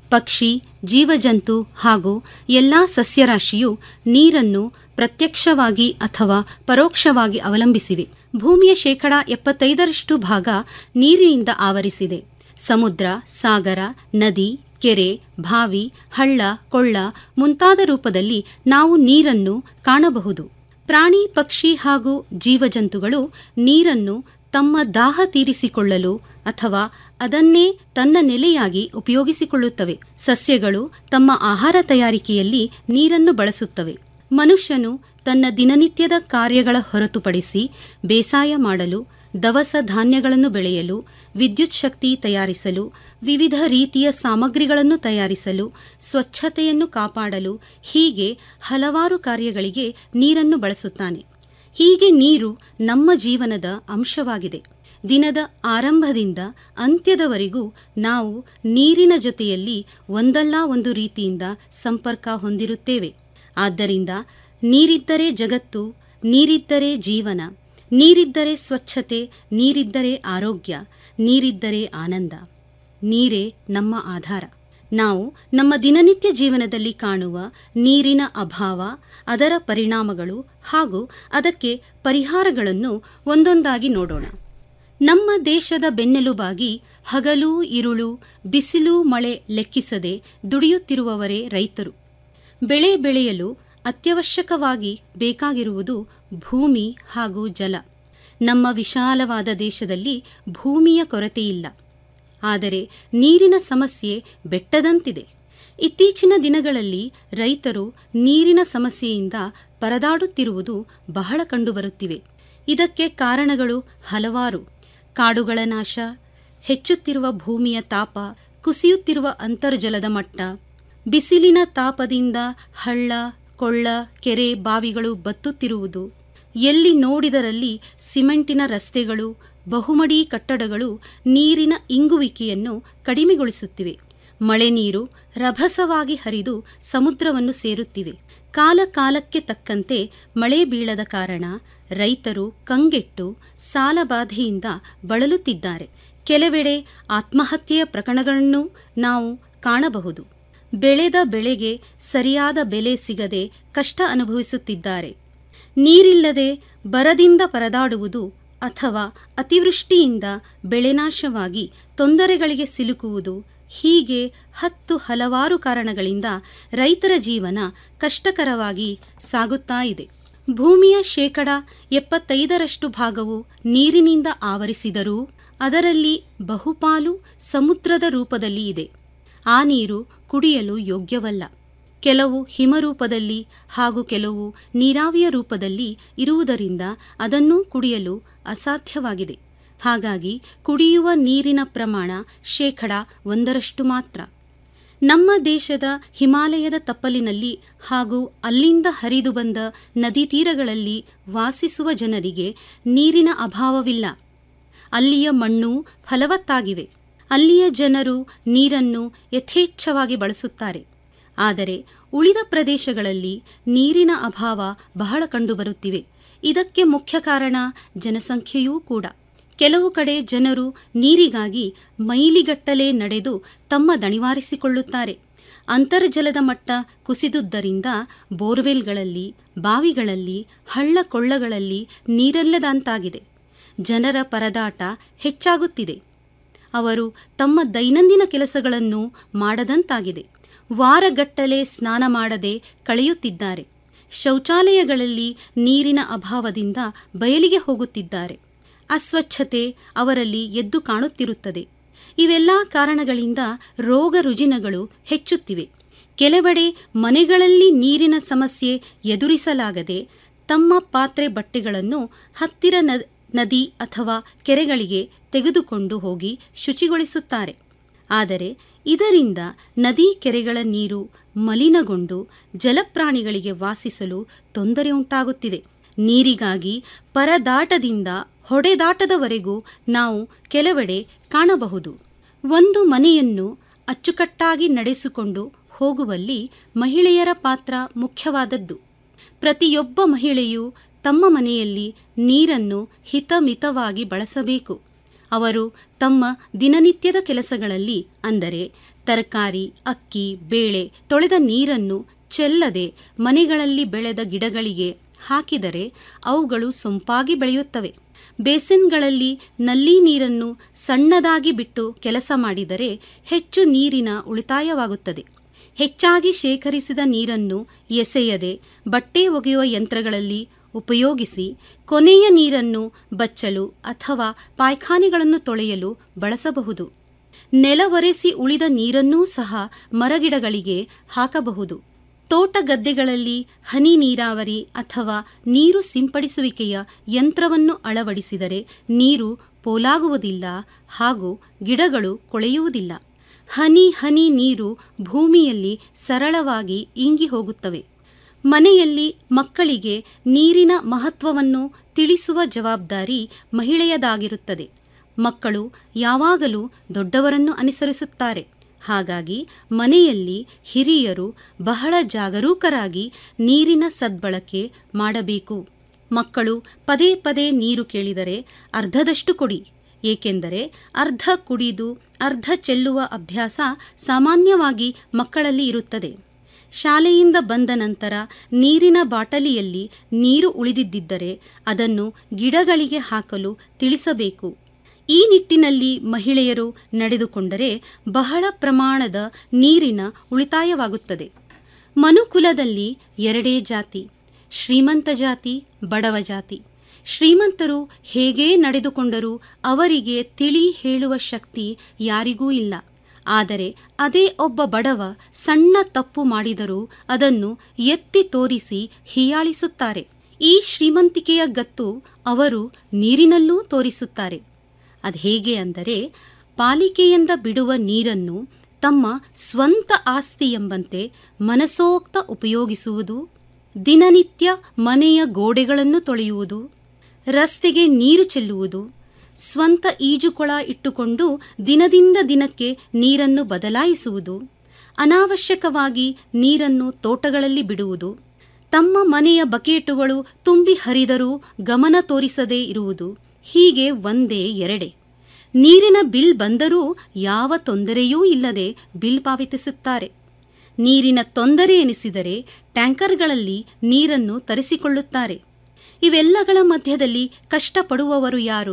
ಪಕ್ಷಿ ಜೀವಜಂತು ಹಾಗೂ ಎಲ್ಲಾ ಸಸ್ಯರಾಶಿಯು ನೀರನ್ನು ಪ್ರತ್ಯಕ್ಷವಾಗಿ ಅಥವಾ ಪರೋಕ್ಷವಾಗಿ ಅವಲಂಬಿಸಿವೆ ಭೂಮಿಯ ಶೇಕಡ ಎಪ್ಪತ್ತೈದರಷ್ಟು ಭಾಗ ನೀರಿನಿಂದ ಆವರಿಸಿದೆ ಸಮುದ್ರ ಸಾಗರ ನದಿ ಕೆರೆ ಬಾವಿ ಹಳ್ಳ ಕೊಳ್ಳ ಮುಂತಾದ ರೂಪದಲ್ಲಿ ನಾವು ನೀರನ್ನು ಕಾಣಬಹುದು ಪ್ರಾಣಿ ಪಕ್ಷಿ ಹಾಗೂ ಜೀವಜಂತುಗಳು ನೀರನ್ನು ತಮ್ಮ ದಾಹ ತೀರಿಸಿಕೊಳ್ಳಲು ಅಥವಾ ಅದನ್ನೇ ತನ್ನ ನೆಲೆಯಾಗಿ ಉಪಯೋಗಿಸಿಕೊಳ್ಳುತ್ತವೆ ಸಸ್ಯಗಳು ತಮ್ಮ ಆಹಾರ ತಯಾರಿಕೆಯಲ್ಲಿ ನೀರನ್ನು ಬಳಸುತ್ತವೆ ಮನುಷ್ಯನು ತನ್ನ ದಿನನಿತ್ಯದ ಕಾರ್ಯಗಳ ಹೊರತುಪಡಿಸಿ ಬೇಸಾಯ ಮಾಡಲು ದವಸ ಧಾನ್ಯಗಳನ್ನು ಬೆಳೆಯಲು ವಿದ್ಯುತ್ ಶಕ್ತಿ ತಯಾರಿಸಲು ವಿವಿಧ ರೀತಿಯ ಸಾಮಗ್ರಿಗಳನ್ನು ತಯಾರಿಸಲು ಸ್ವಚ್ಛತೆಯನ್ನು ಕಾಪಾಡಲು ಹೀಗೆ ಹಲವಾರು ಕಾರ್ಯಗಳಿಗೆ ನೀರನ್ನು ಬಳಸುತ್ತಾನೆ ಹೀಗೆ ನೀರು ನಮ್ಮ ಜೀವನದ ಅಂಶವಾಗಿದೆ ದಿನದ ಆರಂಭದಿಂದ ಅಂತ್ಯದವರೆಗೂ ನಾವು ನೀರಿನ ಜೊತೆಯಲ್ಲಿ ಒಂದಲ್ಲ ಒಂದು ರೀತಿಯಿಂದ ಸಂಪರ್ಕ ಹೊಂದಿರುತ್ತೇವೆ ಆದ್ದರಿಂದ ನೀರಿದ್ದರೆ ಜಗತ್ತು ನೀರಿದ್ದರೆ ಜೀವನ ನೀರಿದ್ದರೆ ಸ್ವಚ್ಛತೆ ನೀರಿದ್ದರೆ ಆರೋಗ್ಯ ನೀರಿದ್ದರೆ ಆನಂದ ನೀರೇ ನಮ್ಮ ಆಧಾರ ನಾವು ನಮ್ಮ ದಿನನಿತ್ಯ ಜೀವನದಲ್ಲಿ ಕಾಣುವ ನೀರಿನ ಅಭಾವ ಅದರ ಪರಿಣಾಮಗಳು ಹಾಗೂ ಅದಕ್ಕೆ ಪರಿಹಾರಗಳನ್ನು ಒಂದೊಂದಾಗಿ ನೋಡೋಣ ನಮ್ಮ ದೇಶದ ಬೆನ್ನೆಲುಬಾಗಿ ಹಗಲು ಇರುಳು ಬಿಸಿಲು ಮಳೆ ಲೆಕ್ಕಿಸದೆ ದುಡಿಯುತ್ತಿರುವವರೇ ರೈತರು ಬೆಳೆ ಬೆಳೆಯಲು ಅತ್ಯವಶ್ಯಕವಾಗಿ ಬೇಕಾಗಿರುವುದು ಭೂಮಿ ಹಾಗೂ ಜಲ ನಮ್ಮ ವಿಶಾಲವಾದ ದೇಶದಲ್ಲಿ ಭೂಮಿಯ ಕೊರತೆಯಿಲ್ಲ ಆದರೆ ನೀರಿನ ಸಮಸ್ಯೆ ಬೆಟ್ಟದಂತಿದೆ ಇತ್ತೀಚಿನ ದಿನಗಳಲ್ಲಿ ರೈತರು ನೀರಿನ ಸಮಸ್ಯೆಯಿಂದ ಪರದಾಡುತ್ತಿರುವುದು ಬಹಳ ಕಂಡುಬರುತ್ತಿವೆ ಇದಕ್ಕೆ ಕಾರಣಗಳು ಹಲವಾರು ಕಾಡುಗಳ ನಾಶ ಹೆಚ್ಚುತ್ತಿರುವ ಭೂಮಿಯ ತಾಪ ಕುಸಿಯುತ್ತಿರುವ ಅಂತರ್ಜಲದ ಮಟ್ಟ ಬಿಸಿಲಿನ ತಾಪದಿಂದ ಹಳ್ಳ ಕೊಳ್ಳ ಕೆರೆ ಬಾವಿಗಳು ಬತ್ತುತ್ತಿರುವುದು ಎಲ್ಲಿ ನೋಡಿದರಲ್ಲಿ ಸಿಮೆಂಟಿನ ರಸ್ತೆಗಳು ಬಹುಮಡಿ ಕಟ್ಟಡಗಳು ನೀರಿನ ಇಂಗುವಿಕೆಯನ್ನು ಕಡಿಮೆಗೊಳಿಸುತ್ತಿವೆ ಮಳೆ ನೀರು ರಭಸವಾಗಿ ಹರಿದು ಸಮುದ್ರವನ್ನು ಸೇರುತ್ತಿವೆ ಕಾಲ ಕಾಲಕ್ಕೆ ತಕ್ಕಂತೆ ಮಳೆ ಬೀಳದ ಕಾರಣ ರೈತರು ಕಂಗೆಟ್ಟು ಸಾಲಬಾಧೆಯಿಂದ ಬಳಲುತ್ತಿದ್ದಾರೆ ಕೆಲವೆಡೆ ಆತ್ಮಹತ್ಯೆಯ ಪ್ರಕರಣಗಳನ್ನು ನಾವು ಕಾಣಬಹುದು ಬೆಳೆದ ಬೆಳೆಗೆ ಸರಿಯಾದ ಬೆಲೆ ಸಿಗದೆ ಕಷ್ಟ ಅನುಭವಿಸುತ್ತಿದ್ದಾರೆ ನೀರಿಲ್ಲದೆ ಬರದಿಂದ ಪರದಾಡುವುದು ಅಥವಾ ಅತಿವೃಷ್ಟಿಯಿಂದ ಬೆಳೆನಾಶವಾಗಿ ತೊಂದರೆಗಳಿಗೆ ಸಿಲುಕುವುದು ಹೀಗೆ ಹತ್ತು ಹಲವಾರು ಕಾರಣಗಳಿಂದ ರೈತರ ಜೀವನ ಕಷ್ಟಕರವಾಗಿ ಸಾಗುತ್ತಾ ಇದೆ ಭೂಮಿಯ ಶೇಕಡ ಎಪ್ಪತ್ತೈದರಷ್ಟು ಭಾಗವು ನೀರಿನಿಂದ ಆವರಿಸಿದರೂ ಅದರಲ್ಲಿ ಬಹುಪಾಲು ಸಮುದ್ರದ ರೂಪದಲ್ಲಿ ಇದೆ ಆ ನೀರು ಕುಡಿಯಲು ಯೋಗ್ಯವಲ್ಲ ಕೆಲವು ಹಿಮರೂಪದಲ್ಲಿ ಹಾಗೂ ಕೆಲವು ನೀರಾವಿಯ ರೂಪದಲ್ಲಿ ಇರುವುದರಿಂದ ಅದನ್ನೂ ಕುಡಿಯಲು ಅಸಾಧ್ಯವಾಗಿದೆ ಹಾಗಾಗಿ ಕುಡಿಯುವ ನೀರಿನ ಪ್ರಮಾಣ ಶೇಕಡ ಒಂದರಷ್ಟು ಮಾತ್ರ ನಮ್ಮ ದೇಶದ ಹಿಮಾಲಯದ ತಪ್ಪಲಿನಲ್ಲಿ ಹಾಗೂ ಅಲ್ಲಿಂದ ಹರಿದು ಬಂದ ನದಿ ತೀರಗಳಲ್ಲಿ ವಾಸಿಸುವ ಜನರಿಗೆ ನೀರಿನ ಅಭಾವವಿಲ್ಲ ಅಲ್ಲಿಯ ಮಣ್ಣು ಫಲವತ್ತಾಗಿವೆ ಅಲ್ಲಿಯ ಜನರು ನೀರನ್ನು ಯಥೇಚ್ಛವಾಗಿ ಬಳಸುತ್ತಾರೆ ಆದರೆ ಉಳಿದ ಪ್ರದೇಶಗಳಲ್ಲಿ ನೀರಿನ ಅಭಾವ ಬಹಳ ಕಂಡುಬರುತ್ತಿವೆ ಇದಕ್ಕೆ ಮುಖ್ಯ ಕಾರಣ ಜನಸಂಖ್ಯೆಯೂ ಕೂಡ ಕೆಲವು ಕಡೆ ಜನರು ನೀರಿಗಾಗಿ ಮೈಲಿಗಟ್ಟಲೆ ನಡೆದು ತಮ್ಮ ದಣಿವಾರಿಸಿಕೊಳ್ಳುತ್ತಾರೆ ಅಂತರ್ಜಲದ ಮಟ್ಟ ಕುಸಿದುದರಿಂದ ಬೋರ್ವೆಲ್ಗಳಲ್ಲಿ ಬಾವಿಗಳಲ್ಲಿ ಹಳ್ಳ ಕೊಳ್ಳಗಳಲ್ಲಿ ನೀರೆಲ್ಲದಂತಾಗಿದೆ ಜನರ ಪರದಾಟ ಹೆಚ್ಚಾಗುತ್ತಿದೆ ಅವರು ತಮ್ಮ ದೈನಂದಿನ ಕೆಲಸಗಳನ್ನು ಮಾಡದಂತಾಗಿದೆ ವಾರಗಟ್ಟಲೆ ಸ್ನಾನ ಮಾಡದೆ ಕಳೆಯುತ್ತಿದ್ದಾರೆ ಶೌಚಾಲಯಗಳಲ್ಲಿ ನೀರಿನ ಅಭಾವದಿಂದ ಬಯಲಿಗೆ ಹೋಗುತ್ತಿದ್ದಾರೆ ಅಸ್ವಚ್ಛತೆ ಅವರಲ್ಲಿ ಎದ್ದು ಕಾಣುತ್ತಿರುತ್ತದೆ ಇವೆಲ್ಲ ಕಾರಣಗಳಿಂದ ರೋಗ ರುಜಿನಗಳು ಹೆಚ್ಚುತ್ತಿವೆ ಕೆಲವೆಡೆ ಮನೆಗಳಲ್ಲಿ ನೀರಿನ ಸಮಸ್ಯೆ ಎದುರಿಸಲಾಗದೆ ತಮ್ಮ ಪಾತ್ರೆ ಬಟ್ಟೆಗಳನ್ನು ಹತ್ತಿರ ನದಿ ಅಥವಾ ಕೆರೆಗಳಿಗೆ ತೆಗೆದುಕೊಂಡು ಹೋಗಿ ಶುಚಿಗೊಳಿಸುತ್ತಾರೆ ಆದರೆ ಇದರಿಂದ ನದಿ ಕೆರೆಗಳ ನೀರು ಮಲಿನಗೊಂಡು ಜಲಪ್ರಾಣಿಗಳಿಗೆ ವಾಸಿಸಲು ತೊಂದರೆ ಉಂಟಾಗುತ್ತಿದೆ ನೀರಿಗಾಗಿ ಪರದಾಟದಿಂದ ಹೊಡೆದಾಟದವರೆಗೂ ನಾವು ಕೆಲವೆಡೆ ಕಾಣಬಹುದು ಒಂದು ಮನೆಯನ್ನು ಅಚ್ಚುಕಟ್ಟಾಗಿ ನಡೆಸಿಕೊಂಡು ಹೋಗುವಲ್ಲಿ ಮಹಿಳೆಯರ ಪಾತ್ರ ಮುಖ್ಯವಾದದ್ದು ಪ್ರತಿಯೊಬ್ಬ ಮಹಿಳೆಯು ತಮ್ಮ ಮನೆಯಲ್ಲಿ ನೀರನ್ನು ಹಿತಮಿತವಾಗಿ ಬಳಸಬೇಕು ಅವರು ತಮ್ಮ ದಿನನಿತ್ಯದ ಕೆಲಸಗಳಲ್ಲಿ ಅಂದರೆ ತರಕಾರಿ ಅಕ್ಕಿ ಬೇಳೆ ತೊಳೆದ ನೀರನ್ನು ಚೆಲ್ಲದೆ ಮನೆಗಳಲ್ಲಿ ಬೆಳೆದ ಗಿಡಗಳಿಗೆ ಹಾಕಿದರೆ ಅವುಗಳು ಸೊಂಪಾಗಿ ಬೆಳೆಯುತ್ತವೆ ಬೇಸಿನ್ಗಳಲ್ಲಿ ನಲ್ಲಿ ನೀರನ್ನು ಸಣ್ಣದಾಗಿ ಬಿಟ್ಟು ಕೆಲಸ ಮಾಡಿದರೆ ಹೆಚ್ಚು ನೀರಿನ ಉಳಿತಾಯವಾಗುತ್ತದೆ ಹೆಚ್ಚಾಗಿ ಶೇಖರಿಸಿದ ನೀರನ್ನು ಎಸೆಯದೆ ಬಟ್ಟೆ ಒಗೆಯುವ ಯಂತ್ರಗಳಲ್ಲಿ ಉಪಯೋಗಿಸಿ ಕೊನೆಯ ನೀರನ್ನು ಬಚ್ಚಲು ಅಥವಾ ಪಾಯ್ಖಾನೆಗಳನ್ನು ತೊಳೆಯಲು ಬಳಸಬಹುದು ನೆಲವರೆಸಿ ಉಳಿದ ನೀರನ್ನೂ ಸಹ ಮರಗಿಡಗಳಿಗೆ ಹಾಕಬಹುದು ತೋಟ ಗದ್ದೆಗಳಲ್ಲಿ ಹನಿ ನೀರಾವರಿ ಅಥವಾ ನೀರು ಸಿಂಪಡಿಸುವಿಕೆಯ ಯಂತ್ರವನ್ನು ಅಳವಡಿಸಿದರೆ ನೀರು ಪೋಲಾಗುವುದಿಲ್ಲ ಹಾಗೂ ಗಿಡಗಳು ಕೊಳೆಯುವುದಿಲ್ಲ ಹನಿ ಹನಿ ನೀರು ಭೂಮಿಯಲ್ಲಿ ಸರಳವಾಗಿ ಇಂಗಿ ಹೋಗುತ್ತವೆ ಮನೆಯಲ್ಲಿ ಮಕ್ಕಳಿಗೆ ನೀರಿನ ಮಹತ್ವವನ್ನು ತಿಳಿಸುವ ಜವಾಬ್ದಾರಿ ಮಹಿಳೆಯದಾಗಿರುತ್ತದೆ ಮಕ್ಕಳು ಯಾವಾಗಲೂ ದೊಡ್ಡವರನ್ನು ಅನುಸರಿಸುತ್ತಾರೆ ಹಾಗಾಗಿ ಮನೆಯಲ್ಲಿ ಹಿರಿಯರು ಬಹಳ ಜಾಗರೂಕರಾಗಿ ನೀರಿನ ಸದ್ಬಳಕೆ ಮಾಡಬೇಕು ಮಕ್ಕಳು ಪದೇ ಪದೇ ನೀರು ಕೇಳಿದರೆ ಅರ್ಧದಷ್ಟು ಕೊಡಿ ಏಕೆಂದರೆ ಅರ್ಧ ಕುಡಿದು ಅರ್ಧ ಚೆಲ್ಲುವ ಅಭ್ಯಾಸ ಸಾಮಾನ್ಯವಾಗಿ ಮಕ್ಕಳಲ್ಲಿ ಇರುತ್ತದೆ ಶಾಲೆಯಿಂದ ಬಂದ ನಂತರ ನೀರಿನ ಬಾಟಲಿಯಲ್ಲಿ ನೀರು ಉಳಿದಿದ್ದರೆ ಅದನ್ನು ಗಿಡಗಳಿಗೆ ಹಾಕಲು ತಿಳಿಸಬೇಕು ಈ ನಿಟ್ಟಿನಲ್ಲಿ ಮಹಿಳೆಯರು ನಡೆದುಕೊಂಡರೆ ಬಹಳ ಪ್ರಮಾಣದ ನೀರಿನ ಉಳಿತಾಯವಾಗುತ್ತದೆ ಮನುಕುಲದಲ್ಲಿ ಎರಡೇ ಜಾತಿ ಶ್ರೀಮಂತ ಜಾತಿ ಬಡವ ಜಾತಿ ಶ್ರೀಮಂತರು ಹೇಗೇ ನಡೆದುಕೊಂಡರೂ ಅವರಿಗೆ ತಿಳಿ ಹೇಳುವ ಶಕ್ತಿ ಯಾರಿಗೂ ಇಲ್ಲ ಆದರೆ ಅದೇ ಒಬ್ಬ ಬಡವ ಸಣ್ಣ ತಪ್ಪು ಮಾಡಿದರೂ ಅದನ್ನು ಎತ್ತಿ ತೋರಿಸಿ ಹೀಯಾಳಿಸುತ್ತಾರೆ ಈ ಶ್ರೀಮಂತಿಕೆಯ ಗತ್ತು ಅವರು ನೀರಿನಲ್ಲೂ ತೋರಿಸುತ್ತಾರೆ ಅದೇಗೆ ಅಂದರೆ ಪಾಲಿಕೆಯಿಂದ ಬಿಡುವ ನೀರನ್ನು ತಮ್ಮ ಸ್ವಂತ ಆಸ್ತಿ ಎಂಬಂತೆ ಮನಸೋಕ್ತ ಉಪಯೋಗಿಸುವುದು ದಿನನಿತ್ಯ ಮನೆಯ ಗೋಡೆಗಳನ್ನು ತೊಳೆಯುವುದು ರಸ್ತೆಗೆ ನೀರು ಚೆಲ್ಲುವುದು ಸ್ವಂತ ಈಜುಕೊಳ ಇಟ್ಟುಕೊಂಡು ದಿನದಿಂದ ದಿನಕ್ಕೆ ನೀರನ್ನು ಬದಲಾಯಿಸುವುದು ಅನಾವಶ್ಯಕವಾಗಿ ನೀರನ್ನು ತೋಟಗಳಲ್ಲಿ ಬಿಡುವುದು ತಮ್ಮ ಮನೆಯ ಬಕೆಟುಗಳು ತುಂಬಿ ಹರಿದರೂ ಗಮನ ತೋರಿಸದೇ ಇರುವುದು ಹೀಗೆ ಒಂದೇ ಎರಡೆ ನೀರಿನ ಬಿಲ್ ಬಂದರೂ ಯಾವ ತೊಂದರೆಯೂ ಇಲ್ಲದೆ ಬಿಲ್ ಪಾವತಿಸುತ್ತಾರೆ ನೀರಿನ ತೊಂದರೆ ಎನಿಸಿದರೆ ಟ್ಯಾಂಕರ್ಗಳಲ್ಲಿ ನೀರನ್ನು ತರಿಸಿಕೊಳ್ಳುತ್ತಾರೆ ಇವೆಲ್ಲಗಳ ಮಧ್ಯದಲ್ಲಿ ಕಷ್ಟಪಡುವವರು ಯಾರು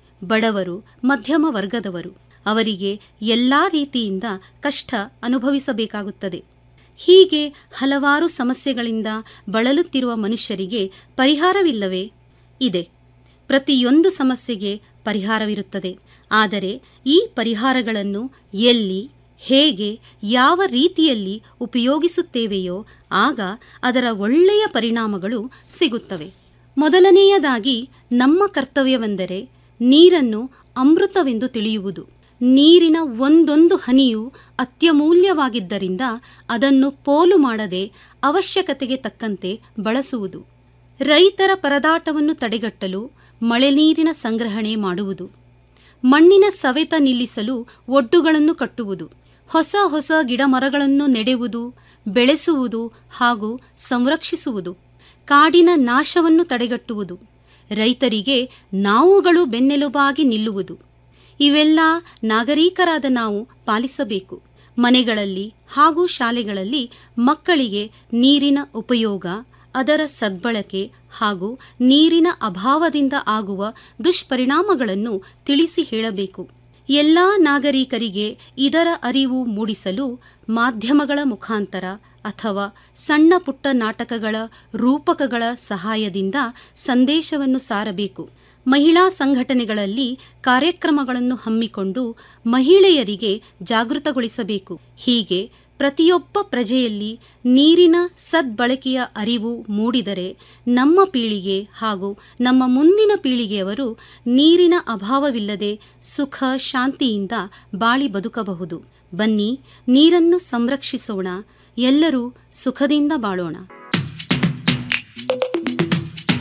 ಬಡವರು ಮಧ್ಯಮ ವರ್ಗದವರು ಅವರಿಗೆ ಎಲ್ಲ ರೀತಿಯಿಂದ ಕಷ್ಟ ಅನುಭವಿಸಬೇಕಾಗುತ್ತದೆ ಹೀಗೆ ಹಲವಾರು ಸಮಸ್ಯೆಗಳಿಂದ ಬಳಲುತ್ತಿರುವ ಮನುಷ್ಯರಿಗೆ ಪರಿಹಾರವಿಲ್ಲವೇ ಇದೆ ಪ್ರತಿಯೊಂದು ಸಮಸ್ಯೆಗೆ ಪರಿಹಾರವಿರುತ್ತದೆ ಆದರೆ ಈ ಪರಿಹಾರಗಳನ್ನು ಎಲ್ಲಿ ಹೇಗೆ ಯಾವ ರೀತಿಯಲ್ಲಿ ಉಪಯೋಗಿಸುತ್ತೇವೆಯೋ ಆಗ ಅದರ ಒಳ್ಳೆಯ ಪರಿಣಾಮಗಳು ಸಿಗುತ್ತವೆ ಮೊದಲನೆಯದಾಗಿ ನಮ್ಮ ಕರ್ತವ್ಯವೆಂದರೆ ನೀರನ್ನು ಅಮೃತವೆಂದು ತಿಳಿಯುವುದು ನೀರಿನ ಒಂದೊಂದು ಹನಿಯು ಅತ್ಯಮೂಲ್ಯವಾಗಿದ್ದರಿಂದ ಅದನ್ನು ಪೋಲು ಮಾಡದೆ ಅವಶ್ಯಕತೆಗೆ ತಕ್ಕಂತೆ ಬಳಸುವುದು ರೈತರ ಪರದಾಟವನ್ನು ತಡೆಗಟ್ಟಲು ಮಳೆ ನೀರಿನ ಸಂಗ್ರಹಣೆ ಮಾಡುವುದು ಮಣ್ಣಿನ ಸವೆತ ನಿಲ್ಲಿಸಲು ಒಡ್ಡುಗಳನ್ನು ಕಟ್ಟುವುದು ಹೊಸ ಹೊಸ ಗಿಡಮರಗಳನ್ನು ನೆಡೆಯುವುದು ಬೆಳೆಸುವುದು ಹಾಗೂ ಸಂರಕ್ಷಿಸುವುದು ಕಾಡಿನ ನಾಶವನ್ನು ತಡೆಗಟ್ಟುವುದು ರೈತರಿಗೆ ನಾವುಗಳು ಬೆನ್ನೆಲುಬಾಗಿ ನಿಲ್ಲುವುದು ಇವೆಲ್ಲ ನಾಗರಿಕರಾದ ನಾವು ಪಾಲಿಸಬೇಕು ಮನೆಗಳಲ್ಲಿ ಹಾಗೂ ಶಾಲೆಗಳಲ್ಲಿ ಮಕ್ಕಳಿಗೆ ನೀರಿನ ಉಪಯೋಗ ಅದರ ಸದ್ಬಳಕೆ ಹಾಗೂ ನೀರಿನ ಅಭಾವದಿಂದ ಆಗುವ ದುಷ್ಪರಿಣಾಮಗಳನ್ನು ತಿಳಿಸಿ ಹೇಳಬೇಕು ಎಲ್ಲ ನಾಗರಿಕರಿಗೆ ಇದರ ಅರಿವು ಮೂಡಿಸಲು ಮಾಧ್ಯಮಗಳ ಮುಖಾಂತರ ಅಥವಾ ಸಣ್ಣ ಪುಟ್ಟ ನಾಟಕಗಳ ರೂಪಕಗಳ ಸಹಾಯದಿಂದ ಸಂದೇಶವನ್ನು ಸಾರಬೇಕು ಮಹಿಳಾ ಸಂಘಟನೆಗಳಲ್ಲಿ ಕಾರ್ಯಕ್ರಮಗಳನ್ನು ಹಮ್ಮಿಕೊಂಡು ಮಹಿಳೆಯರಿಗೆ ಜಾಗೃತಗೊಳಿಸಬೇಕು ಹೀಗೆ ಪ್ರತಿಯೊಬ್ಬ ಪ್ರಜೆಯಲ್ಲಿ ನೀರಿನ ಸದ್ಬಳಕೆಯ ಅರಿವು ಮೂಡಿದರೆ ನಮ್ಮ ಪೀಳಿಗೆ ಹಾಗೂ ನಮ್ಮ ಮುಂದಿನ ಪೀಳಿಗೆಯವರು ನೀರಿನ ಅಭಾವವಿಲ್ಲದೆ ಸುಖ ಶಾಂತಿಯಿಂದ ಬಾಳಿ ಬದುಕಬಹುದು ಬನ್ನಿ ನೀರನ್ನು ಸಂರಕ್ಷಿಸೋಣ ಎಲ್ಲರೂ ಸುಖದಿಂದ ಬಾಳೋಣ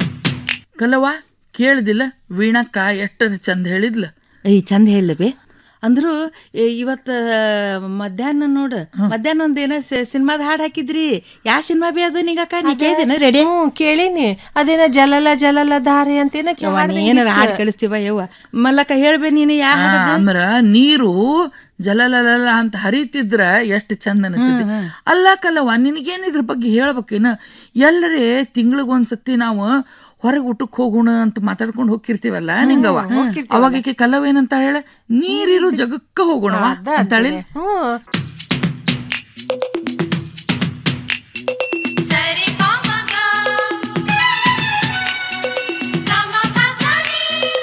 ಕಲವ ಕೇಳ್ದಿಲ್ಲ ವೀಣಕ್ಕ ಎಷ್ಟರ ಚಂದ ಹೇಳಿದ್ಲ ಈ ಚಂದ ಹೇಳಬೆ ಅಂದ್ರು ಇ- ಇವತ್ತ ಮಧ್ಯಾಹ್ನ ನೋಡ ಮಧ್ಯಾಹ್ನ ಒಂದೇನ ಸಿನಿಮಾದ ಹಾಡ್ ಹಾಕಿದ್ರಿ ಯಾವ ಸಿನಿಮಾ ಬಿ ಅದು ನಿಗಕ್ಕ ನೀ ಕೇಳಿದೇನ ರೆಡಿ ಹ್ಮ್ ಕೇಳೀನಿ ಅದೇನ ಜಲಲ ಜಲಲ ಧಾರೆ ಅಂತೇನ ಯವ್ವ ನೀ ಏನಾರ ಹಾಡ್ ಕಳಿಸ್ತೀವ ಯವ್ವ ಮಲ್ಲಕ್ಕ ಹೇಳ್ಬೇ ನೀನು ಯಾ ಆ, ಅಂದ್ರ ನೀರು ಜಲಲಲ ಅಂತ ಹರಿತಿದ್ರ ಎಷ್ಟು ಚಂದ ಅನಿಸ್ತೈತಿ ಅಲ್ಲ ಕಲ್ಲವ್ವ ನಿನಗೇನ್ ಇದ್ರ ಬಗ್ಗೆ ಹೇಳ್ಬೇಕೇನ ಎಲ್ಲರೇ ತಿಂಗಳಿಗೊಂದ್ಸತಿ ನಾವು ಹೊರಗೆ ಊಟಕ್ಕೆ ಹೋಗೋಣ ಅಂತ ಮಾತಾಡ್ಕೊಂಡು ಹೋಗಿರ್ತೀವಲ್ಲ ನಿಂಗವ್ವ ಅವಾಗ ಈಕೆ ಕಲ್ಲವ ಏನಂತ ಹೇಳ ನೀರಿರೋ ಜಗಕ್ಕ ಹೋಗೋಣವ ಅಂತ ಹೇಳಿ ಹ್ಮ್ ಸರಿ ಪಾಮಗ ಗಮ ಪಸರಿ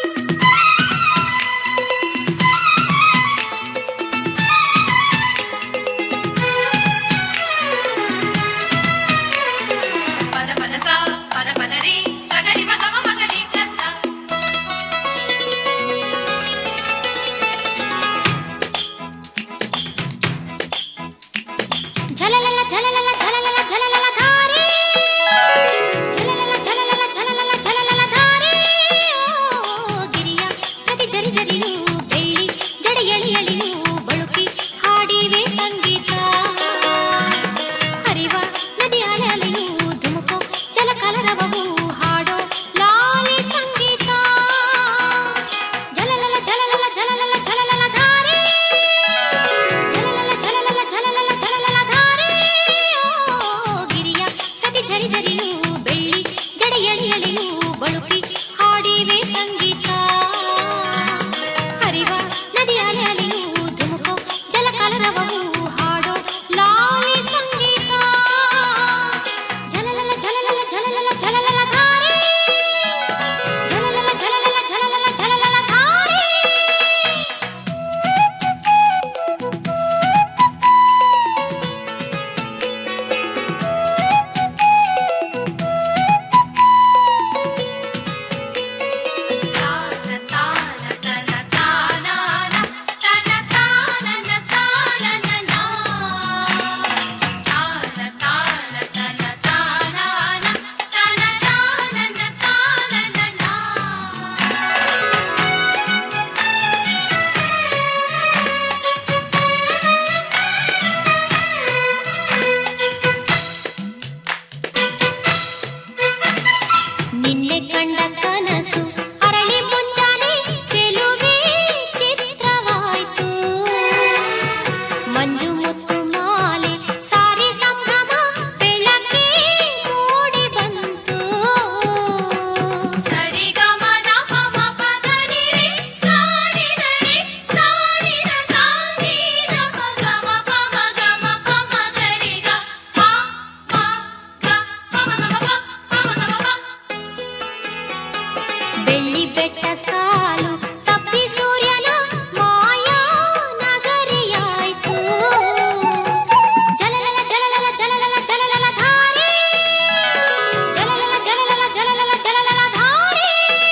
ಪದ ಪದ ಸ ಪದ ಪದ ರಿ ಸಗರಿ ಮಗ ಮಗರಿ ಕಸ ಝಲಲಲ ಝಲಲಲ ಝಲಲಲ ಝಲಲಲ ಧಾರೆ ಝಲಲಲ ಝಲಲಲ ಝಲಲಲ ಝಲಲಲ ಧಾರೆ ಓ ಗಿರಿಯ ಪ್ರತಿ ಜರಿ ಜರಿಯು ಬೆಳ್ಳಿ ಜಡ ಎಳಿ ಎಳಿಯು ಬಳುಕಿ ಹಾಡಿವೆ ಸಂಗೀತ ಹರಿವ ನದಿ ಅಲೆ ಅಲೆಯು ಧುಮುಕೋ ಜಲ ಕಲರವವು ಹಾಡೋ ಲಾಲಿ ಸಂಗೀತ ಝಲಲಲ ಝಲಲಲ ಝಲಲಲ ಝಲಲಲ ಧಾರೆ ಝಲಲಲ ಝಲಲಲ ಝಲಲಲ ಝಲಲಲ ಧಾರೆ ಓ ಗಿರಿಯ ಪ್ರತಿ ಝರಿ ಝರಿಯು ಬೆಳ್ಳಿ ಜಡ ಎಳಿ ಎಳೆಯು ಬಳುಕಿ ಹಾಡಿವೆ ಸಂಗೀತ ಹರಿವ ನದಿ ಅಲೆ ಅಲೆಯು ಧುಮುಕೋ ಜಲ ಕಲರವವು ಹಾಡೋ ಲಾಲಿ ಸಂಗೀತ ಝಲಲಲ ಝಲಲಲ ಝಲಲಲ ಝಲಲಲ ಧಾರೆ ಝಲಲಲ ಝಲಲಲ ಝಲಲಲ ಝಲಲಲ ಧಾರೆ ನಿನ್ನೆ ಕಂಡ ಕನಸು ಅರಳಿ ಮುಂಜಾನೆ ಚೆಲುವೆ ಚಿತ್ರವಾಯ್ತು ಮಂಜು ಮುತ್ತು ಮಾಲೆ ಸಾರಿ ಸಂಭ್ರಮ ಬೆಳಕೆ ಮೂಡಿ ಬಂತು ಸರಿ ಗಮನ ಪಮ ಪದ ನಿರೆ ಸಾರಿದರೆ ಸಾರಿದ ಸಾರಿದ ಪಗಮ ಪಮ ಗಮ ಪಮ ಗರಿಗ ಪ ಪ ಗ ಪಮ ಗಮ ಪ ಪಮ ಗಮ ಪ ಬೆಳ್ಳಿ ಬೆಟ್ಟ ಸಾಲು ತಪ್ಪಿ ಸೂರ್ಯನ ಮಾಯಾ ನಗರಿಯಾಯ್ತು ಜಲಲಲ ಜಲಲಲ ಜಲಲಲ ಜಲಲಲ ಧಾರೆ ಜಲಲಲ ಜಲಲಲ ಜಲಲಲ ಜಲಲಲ ಧಾರೆ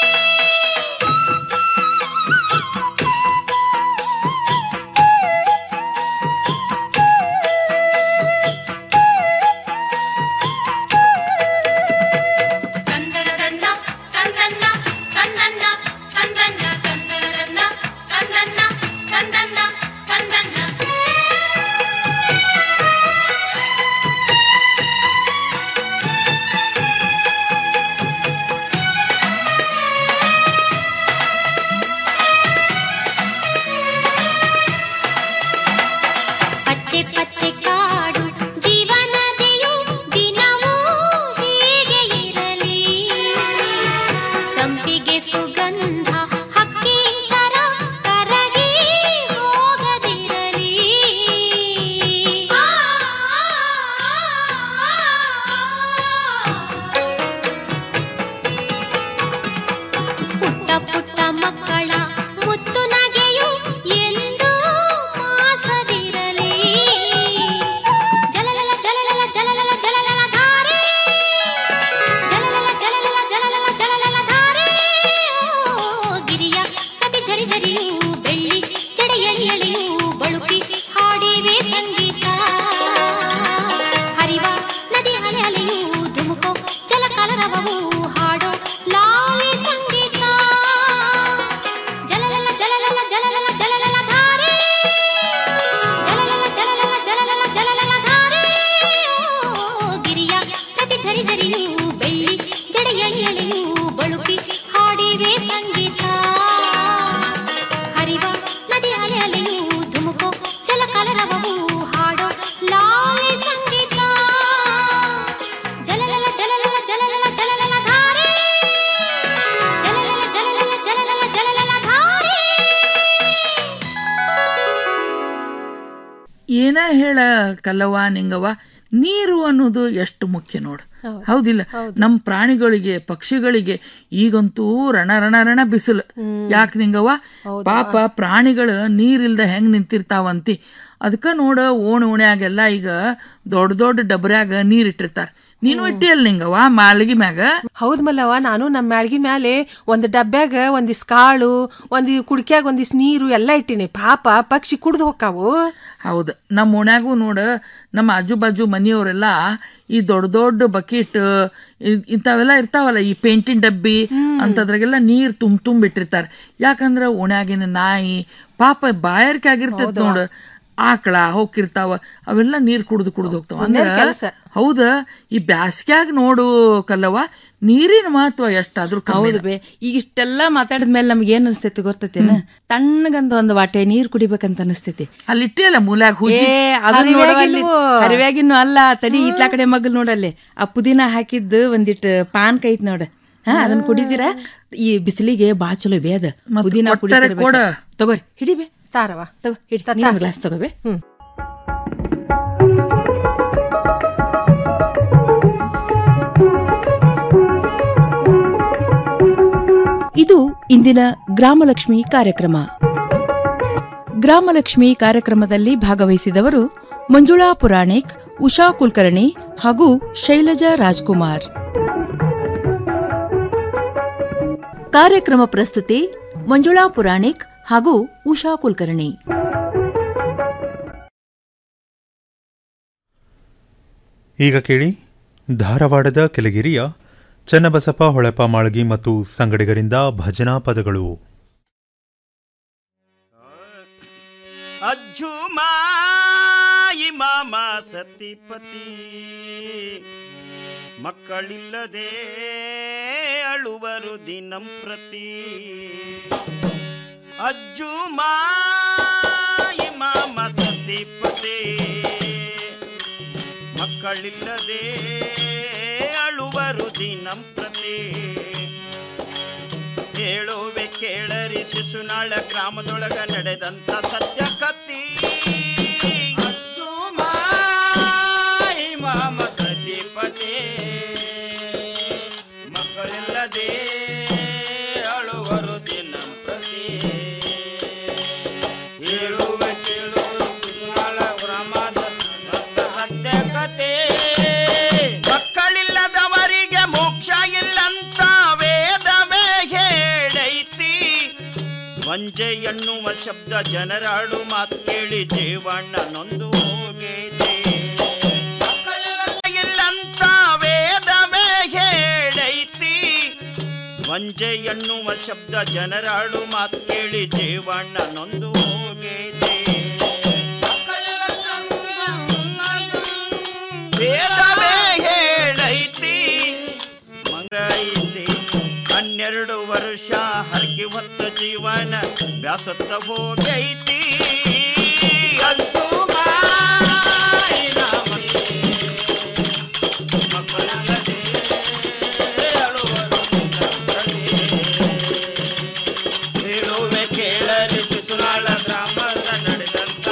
ತಂದನದನ್ನ ತಂದನ್ನ ತಂದನ್ನ ತಂದನ್ನ ತಂದನದನ್ನ ತಂದನ್ನ ತಂದನ್ನ ತಂದನ್ನ ಪಚ್ಚೆ ಪಚ್ಚೆ ಕಾಡು ಜೀವನದೆಯು ದಿನವೂ ಹೀಗೆ ಇರಲಿ ಸಂಪಿಗೆ ಸುಗಂಧ ಹಕ್ಕಿಂಚರ ಕರಗಿ ಹೋಗದಿರಲಿ ಪುಟ್ಟ ಪುಟ್ಟ ಮಕ್ಕಳ ಮುತ್ತು ನಗೆಯು ಎಂದು ಮಾಸದಿರಲಿ ಜಲಲಲ ಜಲಲಲ ಜಲಲಲ ಜಲಲಲ ಧಾರೆ ಜಲಲಲ ಜಲಲಲ ಜಲಲಲ ಜಲಲಲ ಧಾರೆ ಓ ಏನ ಹೇಳ ಕಲ್ಲವ್ವ ನಿಂಗವ್ವ ನೀರು ಅನ್ನೋದು ಎಷ್ಟು ಮುಖ್ಯ ನೋಡು ಹೌದಿಲ್ಲ ನಮ್ಮ ಪ್ರಾಣಿಗಳಿಗೆ ಪಕ್ಷಿಗಳಿಗೆ ಈಗಂತೂ ರಣ ರಣ ರಣ ಬಿಸಿಲು ಯಾಕೆ ನಿಂಗವ್ವ ಪಾಪ ಪ್ರಾಣಿಗಳು ನೀರಿಲ್ದ ಹೆಂಗ್ ನಿಂತಿರ್ತಾವಂತಿ ಅದಕ್ಕ ನೋಡ ಓಣಿ ಓಣ್ಯಾಗೆಲ್ಲ ಈಗ ದೊಡ್ಡ ದೊಡ್ಡ ಡಬ್ರ್ಯಾಗ ನೀರ್ ಇಟ್ಟಿರ್ತಾರ ನೀನು ಇಟ್ಟಿಯಲ್ಲ ನಿಂಗವ್ವ ಮಾಲ್ಗಿ ಮ್ಯಾಗ ಹೌದ್ ಮಲ್ಲವ್ವ ನಾನು ನಮ್ಮ ಮ್ಯಾಳ್ಗಿ ಮ್ಯಾಲೆ ಒಂದು ಡಬ್ಬ್ಯಾಗ ಒಂದಿಸ್ ಕಾಳು ಒಂದು ಕುಡ್ಕ್ಯಾಗ ಒಂದಿಸ್ ನೀರು ಎಲ್ಲ ಇಟ್ಟಿನಿ ಪಾಪ ಪಕ್ಷಿ ಕುಡ್ದು ಹೋಕಾವು ಹೌದು ನಮ್ಮ ಓಣ್ಯಾಗೂ ನೋಡ ನಮ್ಮ ಆಜು ಬಾಜು ಮನೆಯವರೆಲ್ಲ ಈ ದೊಡ್ಡ ದೊಡ್ಡ ಬಕೆಟ್ ಇಂಥವೆಲ್ಲ ಇರ್ತಾವಲ್ಲ ಈ ಪೇಂಟಿನ ಡಬ್ಬಿ ಅಂತದ್ರಾಗೆಲ್ಲ ನೀರು ತುಂಬ ತುಂಬಿಟ್ಟಿರ್ತಾರೆ ಯಾಕಂದ್ರೆ ಓಣ್ಯಾಗಿನ ನಾಯಿ ಪಾಪ ಬಾಯಾರಿಕೆ ಆಗಿರ್ತೈತೆ ನೋಡು ಆಕಳ ಹೋಗಿರ್ತಾವ ಅವೆಲ್ಲ ನೀರ್ ಕುಡ್ದು ಕುಡ್ದು ಹೋಗ್ತಾವ ಅಂದ್ರ ಪುಣ್ಯದ ಕೆಲ್ಸ. ಹೌದ ಈ ಬ್ಯಾಸ್ಗ್ಯಾಗ ನೋಡು ಕಲ್ಲವ್ವ ನೀರಿನ ಮಹತ್ವ ಎಷ್ಟಾದ್ರೂ ಹೌದು ಬೇ ಈಗ ಇಷ್ಟೆಲ್ಲ ಮಾತಾಡಿದ ಮೇಲೆ ನಮ್ಗೆ ಏನ್ ಅನಿಸ್ತೈತಿ ಗೊತ್ತೈತೇನ ತಣ್ಣಗಂದ ಒಂದು ವಾಟೆ ನೀರ್ ಕುಡಿಬೇಕಂತ ಅನಿಸ್ತೈತಿ ಅಲ್ಲಿ ಇಟ್ಟಿಯಲ್ಲ ಮೂಲ್ಯಾಗ ಹುಜಿ ಏ ಅದನ್ನ ನೋಡವಲ್ಲಿ ಹರಿವ್ಯಾಗಿಲ್ವೋ? ಹರಿವ್ಯಾಗಿನ್ನು ಅಲ್ಲ ತಡಿ ಇತ್ಲಾ ಕಡೆ ಮಗ್ಲ್ ನೋಡಲ್ಲಿ ಆ ಪುದೀನ ಹಾಕಿದ್ದು ಒಂದಿಟ್ಟು ಪಾನ್ಕ ಐತ್ ನೋಡ ಹಾ ಅದನ್ನ ಕುಡಿದಿರ ಈ ಬಿಸಿಲಿಗೆ ಬಾಳ್ ಚಲೋ ಬೇ ಅದ ಮತ್ತ್ ಪುದೀನ ಕೊಟ್ಟರೆ ಕುಡಿತಿರ್ಬೇಕು. ಕೊಡ. ತಗೋರಿ ಹಿಡಿಬೇ ತಾರವ ತಗೋ ಹಿಡಿ ನೀ ಒಂದ್ ಗ್ಲಾಸ್ ತಗೋಬೇ ಹ್ಮ್ ಇದು ಇಂದಿನ ಗ್ರಾಮಲಕ್ಷ್ಮಿ ಕಾರ್ಯಕ್ರಮ ಗ್ರಾಮಲಕ್ಷ್ಮಿ ಕಾರ್ಯಕ್ರಮದಲ್ಲಿ ಭಾಗವಹಿಸಿದವರು ಮಂಜುಳಾ ಪುರಾಣಿಕ್ ಉಷಾ ಕುಲಕರ್ಣಿ ಹಾಗೂ ಶೈಲಜಾ ರಾಜ್ಕುಮಾರ್ ಕಾರ್ಯಕ್ರಮ ಪ್ರಸ್ತುತಿ ಮಂಜುಳಾ ಪುರಾಣಿಕ್ ಹಾಗೂ ಉಷಾ ಕುಲಕರ್ಣಿ ಈಗ ಕೇಳಿ ಧಾರವಾಡದ ಕೆಳಗಿರಿಯ ಚನ್ನಬಸಪ್ಪ ಹೊಳೆಪ ಮಾಳ್ಗಿ ಮತ್ತು ಸಂಗಡಿಗರಿಂದ ಭಜನಾ ಪದಗಳು ಅಜ್ಜುಮಾಯಿ ಮಾಮ ಸತಿಪತಿ ಮಕ್ಕಳಿಲ್ಲದೆ ಅಳುವರು ದಿನಂ ಪ್ರತಿ ಅಜ್ಜುಮಾಯಿ ಮಾಮ ಸತಿಪತಿ ಮಕ್ಕಳಿಲ್ಲದೆ ಅಳುವರು ದಿನಂ ಪ್ರತಿ ಹೇಳುವೆ ಕೇಳರಿ ಶಿಶುನಾಳ ಗ್ರಾಮದೊಳಗ ನಡೆದಂತ ಸತ್ಯ ಕತ್ತಿ ಮಾಮ ಸತಿಪತಿ ಮಕ್ಕಳಿಲ್ಲದೆ ಅಳುವರು ದಿನ ಪ್ರತಿ ಹೇಳುವೆ ಕೇಳುವೆ ಶಿಶುನಾಳ ಗ್ರಾಮದ ಸತ್ಯ ಕತೆ ಮಕ್ಕಳಿಲ್ಲದವರಿಗೆ ಮೋಕ್ಷ ಇಲ್ಲಂತ ವೇದವೇ ಹೇಳೈತಿ ವಂಜೆ ಎನ್ನುವ ಶಬ್ದ ಜನರಾಡು ಮಾತು ಕೇಳಿ ಜೀವಣ್ಣ ನೊಂದು ಹೋಗೈತಿ ಇಲ್ಲಂತ ವೇದವೇ ಹೇಳೈತಿ ವಂಜೆ ಎನ್ನುವ ಶಬ್ದ ಜನರಾಡು ಮಾತು ಕೇಳಿ ಜೀವಣ್ಣ ನೊಂದು ಹೋಗೈತಿ ವೇದವೇ ಹೇಳೈತಿ ಮಂಗೈತಿ ಹನ್ನೆರಡು ವರ್ಷ ಹರಕೆ ಹೊತ್ತ ಜೀವನ ಬ್ಯಾಸತ್ತ ಹೋಗೈತಿ ಅಂತು ಮಾಯಿ ನಾಮಕ್ಕೆ ಮಕ್ಕಳಲ್ಲದೆ ಅಳುವರು ಹೇಳುವೆ ಕೇಳಲಿ ಶಿಶುನಾಳ ಗ್ರಾಮದ ನಡೆದಂತ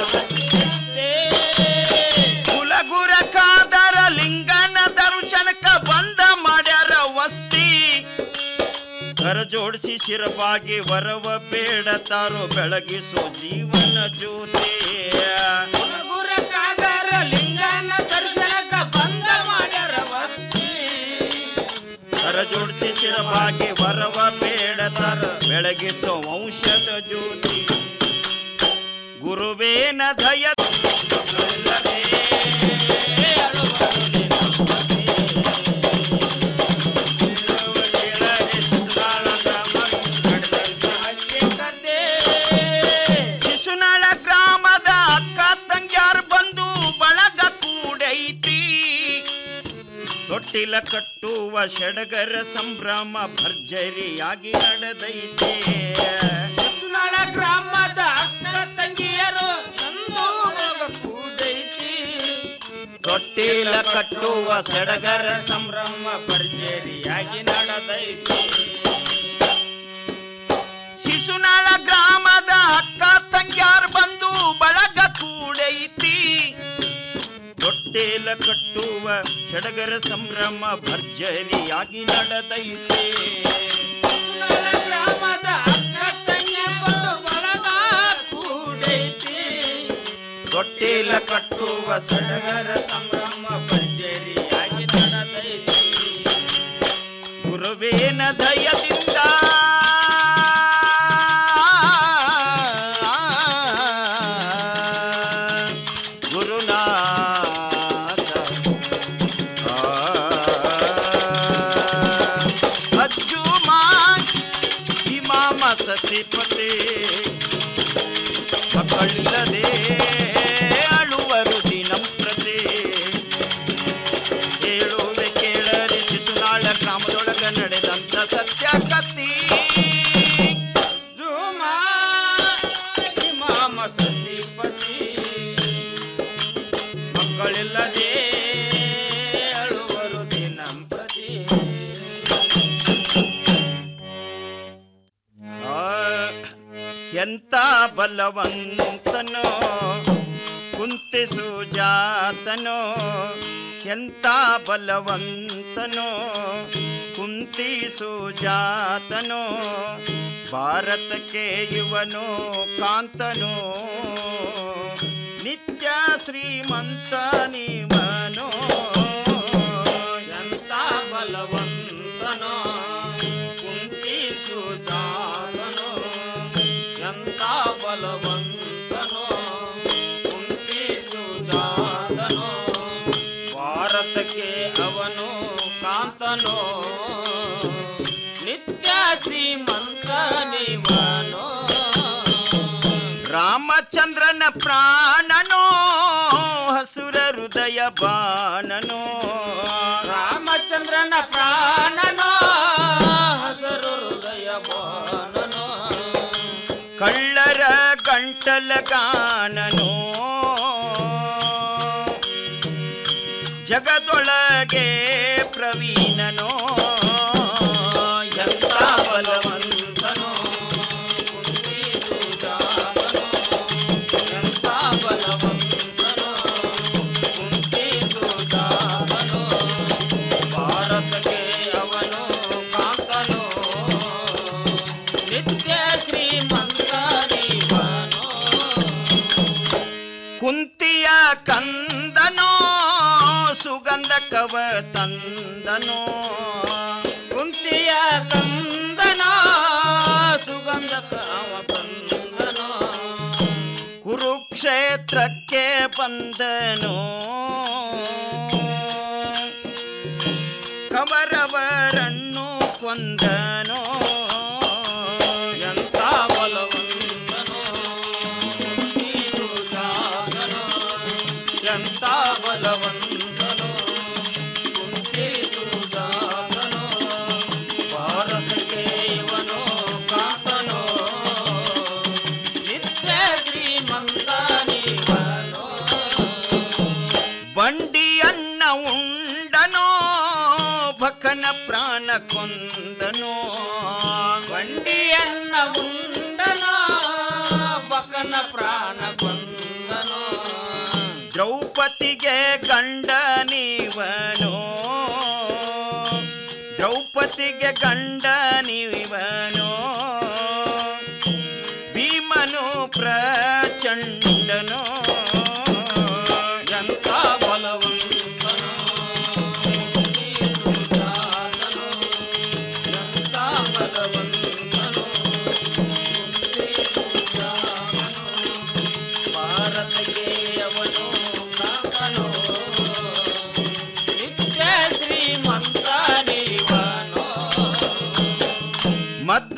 ಕುಲಗುರ ಕಾದರ ಲಿಂಗನ ದರ್ಶನಕ್ಕ ಬಂದ ಮಾಡ್ಯಾರ ವಸ್ತಿ ಕರ ಜೋಡಿಸಿ ಶಿರವಾಗಿ ವರವ ಬೇಡತಾರೋ ಬೆಳಗಿಸೋ ಜೀವನ ಜ್ಯೋತಿ ಲಿಂಗನ ದರ್ಶನಕ್ಕ ಬಂದ ಮಾಡ್ಯಾರ ವಸ್ತಿ ಕರ ಜೋಡಿಸಿ ಶಿರವಾಗಿ ವರವ ಬೇಡತಾರ ಬೆಳಗಿಸೋ ವಂಶದ ಜ್ಯೋತಿ ಗುರುವೇನ ದಯ ಶಿಶುನಾಳ ಗ್ರಾಮದ ಅಕ್ಕ ತಂಗ್ಯಾರ್ ಬಂದು ಬಳಗ ಕೂಡೈತಿ ತೊಟ್ಟಿಲ ಕಟ್ಟುವ ಸಡಗರ ಸಂಭ್ರಮ ಭರ್ಜರಿಯಾಗಿ ನಡೆದೈತೆ ಶಿಶುನಾಳ ಗ್ರಾಮದ ಅಕ್ಕ ತಂಗಿಯರು ಕೂಡೈತಿ ತೊಟ್ಟಿಲ ಕಟ್ಟುವ ಸಡಗರ ಸಂಭ್ರಮ ಭರ್ಜರಿಯಾಗಿ ನಡೆದೈತಿ ಶಿಶುನಾಳ ಗ್ರಾಮದ ಅಕ್ಕ ತಂಗ್ಯಾರ್ ಬಂದು ಬಳಗ ಕೂಡೈತಿ ತೊಟ್ಟಿಲ ಕಟ್ಟುವ ಸಡಗರ ಸಂಭ್ರಮ ಭರ್ಜರಿಯಾಗಿ ನಡೆದೈತೆ ಗ್ರಾಮದ ಅಕ್ಕ ತಂಗಿ ಬಂಧು ಬಳಗ ಕೂಡೈತಿ ತೊಟ್ಟಿಲ ಕಟ್ಟುವ ಸಡಗರ ಸಂಭ್ರಮ ಭರ್ಜರಿಯಾಗಿ ನಡೆದೈತಿ ಗುರುವೇನ ದಯದಿಂದ ಗುರುನಾಥ ಅಜ್ಜುಮಾ ಇಮಾಮ ಸತಿಪತಿ ಮಕ್ಕಳಿಲ್ಲದೆ ಅಳುವರು ದಿನಂ ಪ್ರತಿ ಹೇಳುವೆ ಕೇಳರಿ ಸಿದ್ದುನಾಳ ಗ್ರಾಮದೊಳಗ ನಡೆದಂತ ಸತ್ಯ ಕತ್ತಿ ಜುಮಾ ಇಮಾಮ ಸತಿಪತಿ ಮಕ್ಕಳಿಲ್ಲದೆ ಅಳುವರು ದಿನಂ ಪ್ರತಿ ಆ, ಎಂತ ಬಲವಂತನೋ ಕುಂತಿಸು ಜಾತನೋ ಎಂತ ಬಲವಂತನೋ ಕುಂತಿಸು ಜಾತನೋ ಭಾರತಕ್ಕೆ ಇವನು ಕಾಂತನೋ ನಿತ್ಯ ಶ್ರೀಮಂತ ನೀವನೋ ಎಂತ ಬಲವಂತನೋ ಕುಂತಿಸು ಜಾತನೋ ಎಂತ ಬಲವಂತನೋ ಕುಂತಿಸು ಜಾತನೋ ಭಾರತಕ್ಕೆ ಅವನು ಕಾಂತನೋ ನಿತ್ಯ ಶ್ರೀಮಂತ ನೀವನೋ ರಾಮಚಂದ್ರನ ಪ್ರಾಣನೋ ಹಸುರ ಹೃದಯ ಬಾಣನೋ ರಾಮಚಂದ್ರನ ಪ್ರಾಣನೋ ಹಸುರು ಹೃದಯ ಬಾಣನೋ ಕಳ್ಳರ ಗಂಟಲ ಗಾನನೋ ಜಗದೊಳಗೆ ಪ್ರವೀಣನೋ ಎಂತ ಬಲವಂತನೋ ಕುಂತಿಸು ಜಾತನೋ, ಎಂತ ಬಲವಂತನೋ ಕುಂತಿಸು ಜಾತನೋ, ಭಾರತಕ್ಕೆ ಅವನು ಕಾಂತನೋ ನಿತ್ಯ ಶ್ರೀಮಂತ ನೀವನೋ ಕುಂತಿಯ ಕಂದನೋ ಸುಗಂಧ ಕವ ತಂದನೋ ಕುಂತಿಯ ಕಂದನೋ ಸುಗಂಧ ಕವ ತಂದನೋ ಕುರುಕ್ಷೇತ್ರಕ್ಕೆ ಬಂದನೋ ಕವರವರನ್ನು ಕೊಂದನೋ ಎಂತ ಬಲವಂತನೋ ಕುಂತಿಸು ಜಾತನೋ, ಎಂತ ಬಲವಂತನೋ ಕುಂತಿಸು ಜಾತನೋ, ಭಾರತಕ್ಕೆ ಇವನು ಕಾಂತನೋ ನಿತ್ಯ ಶ್ರೀಮಂತ ನೀವನೋ ಬಂಡಿಯನ್ನ ಉಂಡನೋ ಭಕನ ಪ್ರಾಣ ಕೊಂದನೋ ಬಂಡಿಯನ್ನ ಉಂಡನೋ ಬಕನ ಪ್ರಾಣ ಕೊಂದನೋ ದ್ರೌಪದಿಗೆ ಗಂಡ ನೀವನೋ ದ್ರೌಪದಿಗೆ ಗಂಡ ನೀವನೋ ಭೀಮನು ಪ್ರ